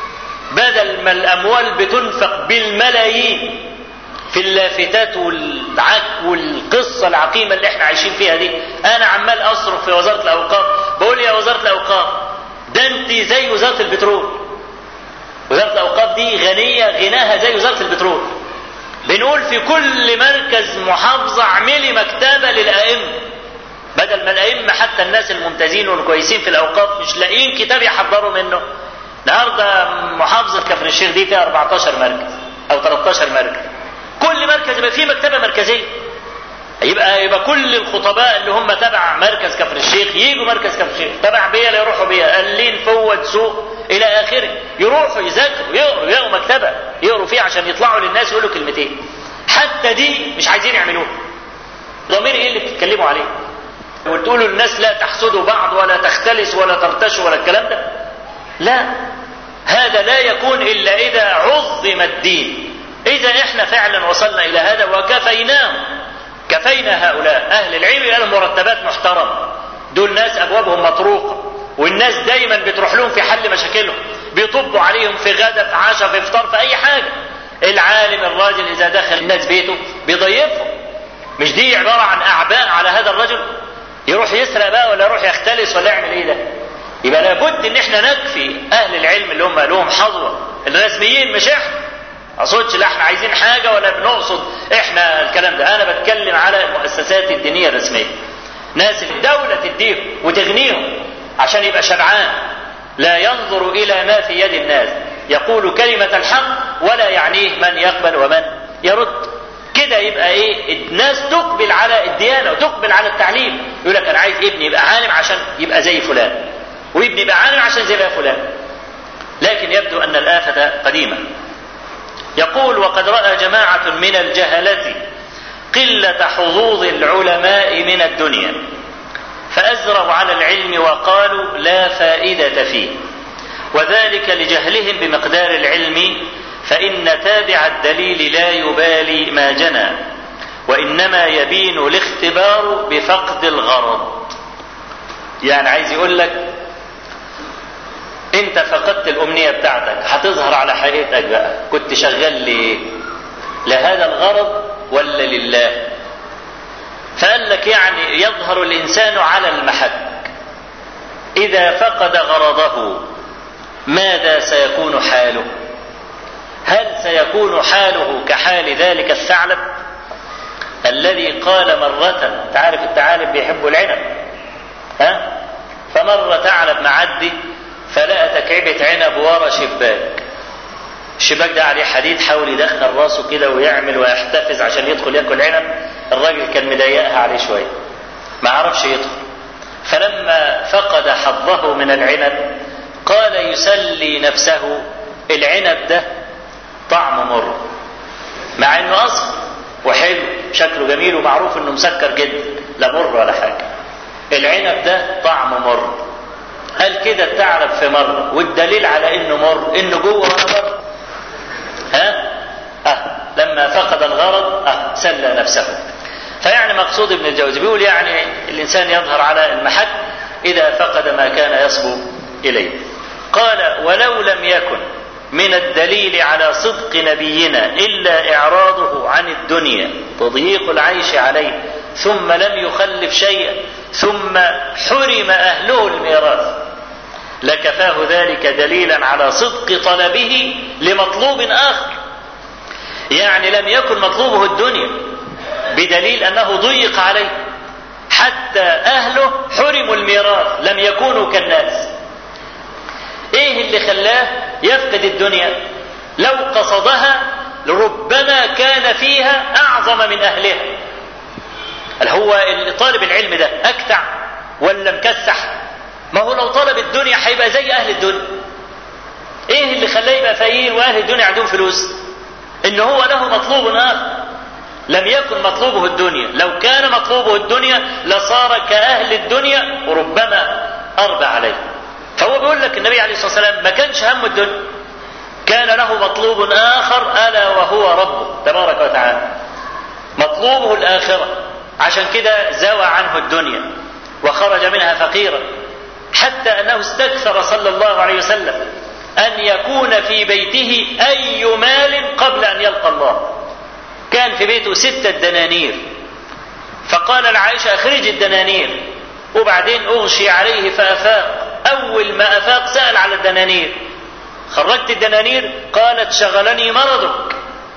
بدل ما الأموال بتنفق بالملايين في اللافتات والعك والقصة العقيمة اللي احنا عايشين فيها دي أنا عمال أصرف في وزارة الأوقاف بقول يا وزارة الأوقاف ده أنت زي وزارة البترول وزارة الأوقاف دي غنية غناها زي وزارة البترول بنقول في كل مركز محافظة اعملي مكتبة للأئمة بدل ما الأئمة حتى الناس الممتازين والكويسين في الأوقاف مش لاقيين كتاب يحضروا منه النهارده محافظة كفر الشيخ دي فيها 14 مركز أو 13 مركز كل مركز يبقى فيه مكتبة مركزية يبقى يبقى كل الخطباء اللي هم تبع مركز كفر الشيخ يجوا مركز كفر الشيخ تبع بيا لا يروحوا بيا قلين فوت سوق الى اخره يروحوا يذاكروا يقروا يقروا مكتبه يقروا فيها عشان يطلعوا للناس يقولوا كلمتين حتى دي مش عايزين يعملوها ضمير ايه اللي بتتكلموا عليه وتقولوا للناس لا تحسدوا بعض ولا تختلسوا ولا ترتشوا ولا الكلام ده لا هذا لا يكون الا اذا عظم الدين اذا احنا فعلا وصلنا الى هذا وكفيناهم كفينا هؤلاء اهل العلم لهم مرتبات محترمه دول ناس ابوابهم مطروقه والناس دايما بتروح لهم في حل مشاكلهم بيطبوا عليهم في غدا في عشاء في افطار في اي حاجه العالم الراجل اذا دخل الناس بيته بيضيفهم مش دي عباره عن اعباء على هذا الرجل يروح يسرق بقى ولا يروح يختلس ولا يعمل ايه ده يبقى لابد ان احنا نكفي اهل العلم اللي هم لهم حظوه الرسميين مش احنا اقصدش لا احنا عايزين حاجه ولا بنقصد احنا الكلام ده انا بتكلم على المؤسسات الدينيه الرسميه ناس الدوله تديهم وتغنيهم عشان يبقى شبعان لا ينظر الى ما في يد الناس يقول كلمه الحق ولا يعنيه من يقبل ومن يرد كده يبقى ايه الناس تقبل على الديانه وتقبل على التعليم يقول لك انا عايز ابني يبقى عالم عشان يبقى زي فلان وابني يبقى عالم عشان زي بقى فلان لكن يبدو ان الافه قديمه يقول وقد راى جماعه من الجهله قله حظوظ العلماء من الدنيا فازروا على العلم وقالوا لا فائده فيه وذلك لجهلهم بمقدار العلم فان تابع الدليل لا يبالي ما جنى وانما يبين الاختبار بفقد الغرض يعني عايز يقول لك انت فقدت الامنيه بتاعتك هتظهر على حقيقتك بقى كنت شغال ليه لهذا الغرض ولا لله فقال لك يعني يظهر الانسان على المحك اذا فقد غرضه ماذا سيكون حاله هل سيكون حاله كحال ذلك الثعلب الذي قال مرة تعرف الثعالب بيحبوا العنب ها فمرة ثعلب معدي فلقى تكعبة عنب ورا شباك الشباك ده عليه حديد حاول يدخل راسه كده ويعمل ويحتفز عشان يدخل ياكل عنب الراجل كان مضايقها عليه شويه ما عرفش يدخل فلما فقد حظه من العنب قال يسلي نفسه العنب ده طعمه مر مع انه اصفر وحلو شكله جميل ومعروف انه مسكر جدا لا مر ولا حاجه العنب ده طعمه مر قال كده الثعلب في مره والدليل على انه مر انه جوه وانا بره ها اه لما فقد الغرض اه سلى نفسه فيعني مقصود ابن الجوزي بيقول يعني الانسان يظهر على المحك اذا فقد ما كان يصبو اليه قال ولو لم يكن من الدليل على صدق نبينا الا اعراضه عن الدنيا تضييق العيش عليه ثم لم يخلف شيئا ثم حرم اهله الميراث لكفاه ذلك دليلا على صدق طلبه لمطلوب آخر يعني لم يكن مطلوبه الدنيا بدليل أنه ضيق عليه حتى أهله حرموا الميراث لم يكونوا كالناس إيه اللي خلاه يفقد الدنيا لو قصدها لربما كان فيها أعظم من أهلها هل هو طالب العلم ده أكتع ولا مكسح ما هو لو طلب الدنيا هيبقى زي أهل الدنيا إيه اللي خلاه يبقى فقير وأهل الدنيا عندهم فلوس إن هو له مطلوب آخر لم يكن مطلوبه الدنيا لو كان مطلوبه الدنيا لصار كأهل الدنيا وربما أربى عليه فهو بيقول لك النبي عليه الصلاة والسلام ما كانش هم الدنيا كان له مطلوب آخر ألا وهو ربه تبارك وتعالى مطلوبه الآخرة عشان كده زوى عنه الدنيا وخرج منها فقيرا حتى أنه استكثر صلى الله عليه وسلم أن يكون في بيته أي مال قبل أن يلقى الله كان في بيته ستة دنانير فقال لعائشة أخرج الدنانير وبعدين أغشي عليه فأفاق أول ما أفاق سأل على الدنانير خرجت الدنانير قالت شغلني مرضك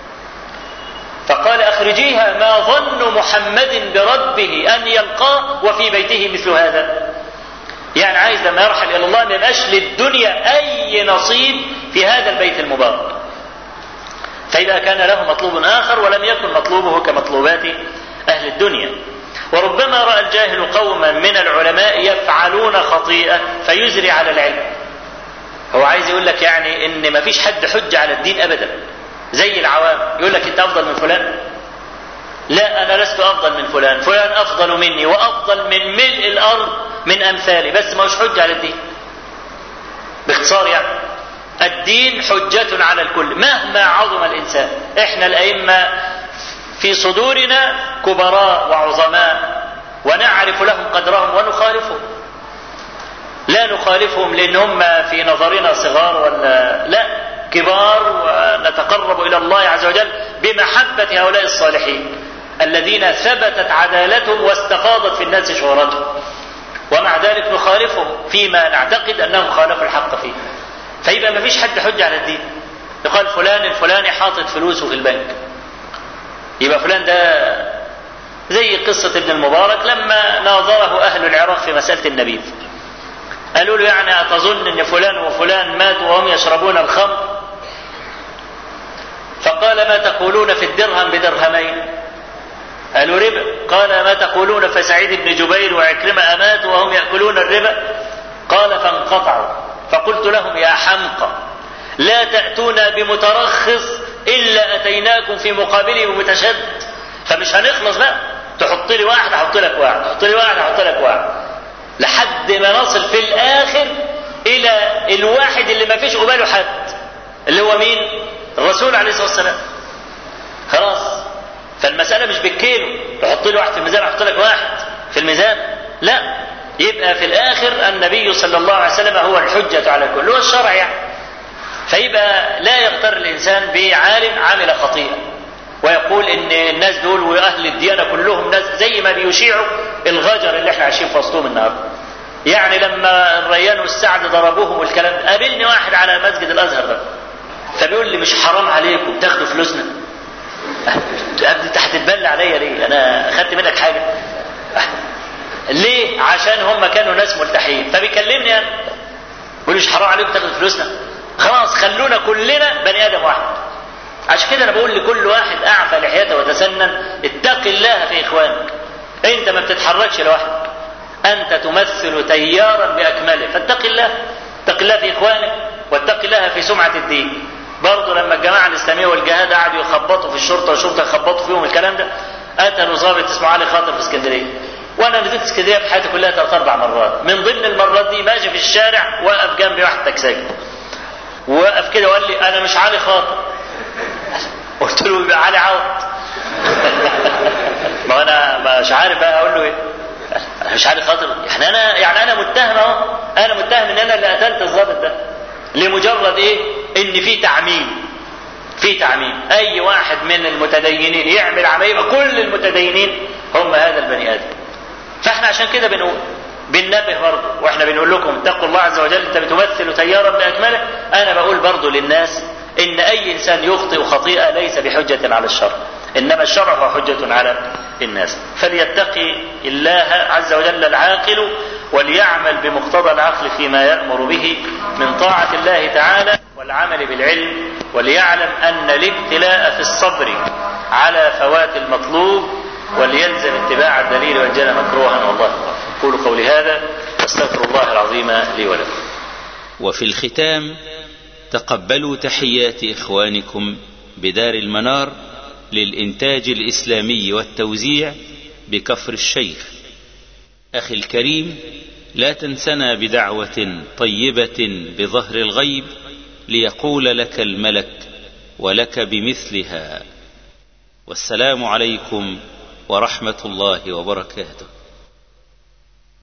فقال أخرجيها ما ظن محمد بربه أن يلقاه وفي بيته مثل هذا يعني عايز لما يرحل إلى الله ما يبقاش للدنيا أي نصيب في هذا البيت المبارك فإذا كان له مطلوب آخر ولم يكن مطلوبه كمطلوبات أهل الدنيا وربما رأى الجاهل قوما من العلماء يفعلون خطيئة فيزري على العلم هو عايز يقول لك يعني ان ما فيش حد حجة على الدين ابدا زي العوام يقول لك انت افضل من فلان لا انا لست افضل من فلان فلان افضل مني وافضل من ملء الارض من امثالي بس ما هوش حجة على الدين باختصار يعني الدين حجة على الكل مهما عظم الانسان احنا الائمة في صدورنا كبراء وعظماء ونعرف لهم قدرهم ونخالفهم لا نخالفهم لان هم في نظرنا صغار ولا لا كبار ونتقرب الى الله عز وجل بمحبه هؤلاء الصالحين الذين ثبتت عدالتهم واستفاضت في الناس شهرتهم ومع ذلك نخالفهم فيما نعتقد انهم خالفوا الحق فيه فيبقى ما فيش حد حجه على الدين يقال فلان الفلاني حاطط فلوسه في البنك يبقى فلان ده زي قصة ابن المبارك لما ناظره أهل العراق في مسألة النبيذ قالوا له يعني أتظن أن فلان وفلان ماتوا وهم يشربون الخمر فقال ما تقولون في الدرهم بدرهمين قالوا ربا قال ما تقولون في سعيد بن جبير وعكرمة أماتوا وهم يأكلون الربا قال فانقطعوا فقلت لهم يا حمقى لا تأتونا بمترخص إلا أتيناكم في مقابله بمتشدد فمش هنخلص بقى تحط لي واحد أحط لك واحد تحط لي واحد أحط لك واحد لحد ما نصل في الاخر الى الواحد اللي ما فيش قباله حد اللي هو مين الرسول عليه الصلاه والسلام خلاص فالمساله مش بالكيلو تحط لي واحد في الميزان احط لك واحد في الميزان لا يبقى في الاخر النبي صلى الله عليه وسلم هو الحجه على كل هو الشرع يعني فيبقى لا يغتر الانسان بعالم عمل خطيئه ويقول ان الناس دول واهل الديانه كلهم ناس زي ما بيشيعوا الغجر اللي احنا عايشين في وسطهم النهارده. يعني لما الريان والسعد ضربوهم والكلام ده قابلني واحد على مسجد الازهر ده فبيقول لي مش حرام عليكم تاخدوا فلوسنا؟ انت هتتبلى عليا ليه؟ انا اخدت منك حاجه؟ ليه؟ عشان هم كانوا ناس ملتحين فبيكلمني انا بيقول مش حرام عليكم تاخدوا فلوسنا؟ خلاص خلونا كلنا بني ادم واحد عشان كده انا بقول لكل واحد اعفى لحيته وتسنن اتق الله في اخوانك انت ما بتتحركش لوحدك انت تمثل تيارا باكمله فاتق الله اتق الله في اخوانك واتق الله في سمعه الدين برضه لما الجماعه الاسلاميه والجهاد قعدوا يخبطوا في الشرطه والشرطه يخبطوا فيهم الكلام ده قتلوا ضابط اسمه علي خاطر في اسكندريه وانا نزلت اسكندريه في حياتي كلها ثلاث اربع مرات من ضمن المرات دي ماشي في الشارع واقف جنبي واحد تكساجي وقف كده وقال لي انا مش علي خاطر قلت له يبقى علي عوض ما انا مش عارف بقى اقول له ايه انا مش عارف خاطر يعني انا يعني انا متهم اهو انا متهم ان انا اللي قتلت الضابط ده لمجرد ايه ان في تعميم في تعميم اي واحد من المتدينين يعمل عمليه يبقى كل المتدينين هم هذا البني ادم فاحنا عشان كده بنقول بننبه برضه واحنا بنقول لكم اتقوا الله عز وجل انت بتمثل تيارا باكمله انا بقول برضه للناس ان اي انسان يخطئ خطيئه ليس بحجه على الشرع انما الشرع هو حجه على الناس فليتقي الله عز وجل العاقل وليعمل بمقتضى العقل فيما يامر به من طاعه الله تعالى والعمل بالعلم وليعلم ان الابتلاء في الصبر على فوات المطلوب وليلزم اتباع الدليل وان جنى مكروها والله اقول قولي هذا واستغفر الله العظيم لي ولكم وفي الختام تقبلوا تحيات اخوانكم بدار المنار للانتاج الاسلامي والتوزيع بكفر الشيخ اخي الكريم لا تنسنا بدعوه طيبه بظهر الغيب ليقول لك الملك ولك بمثلها والسلام عليكم ورحمه الله وبركاته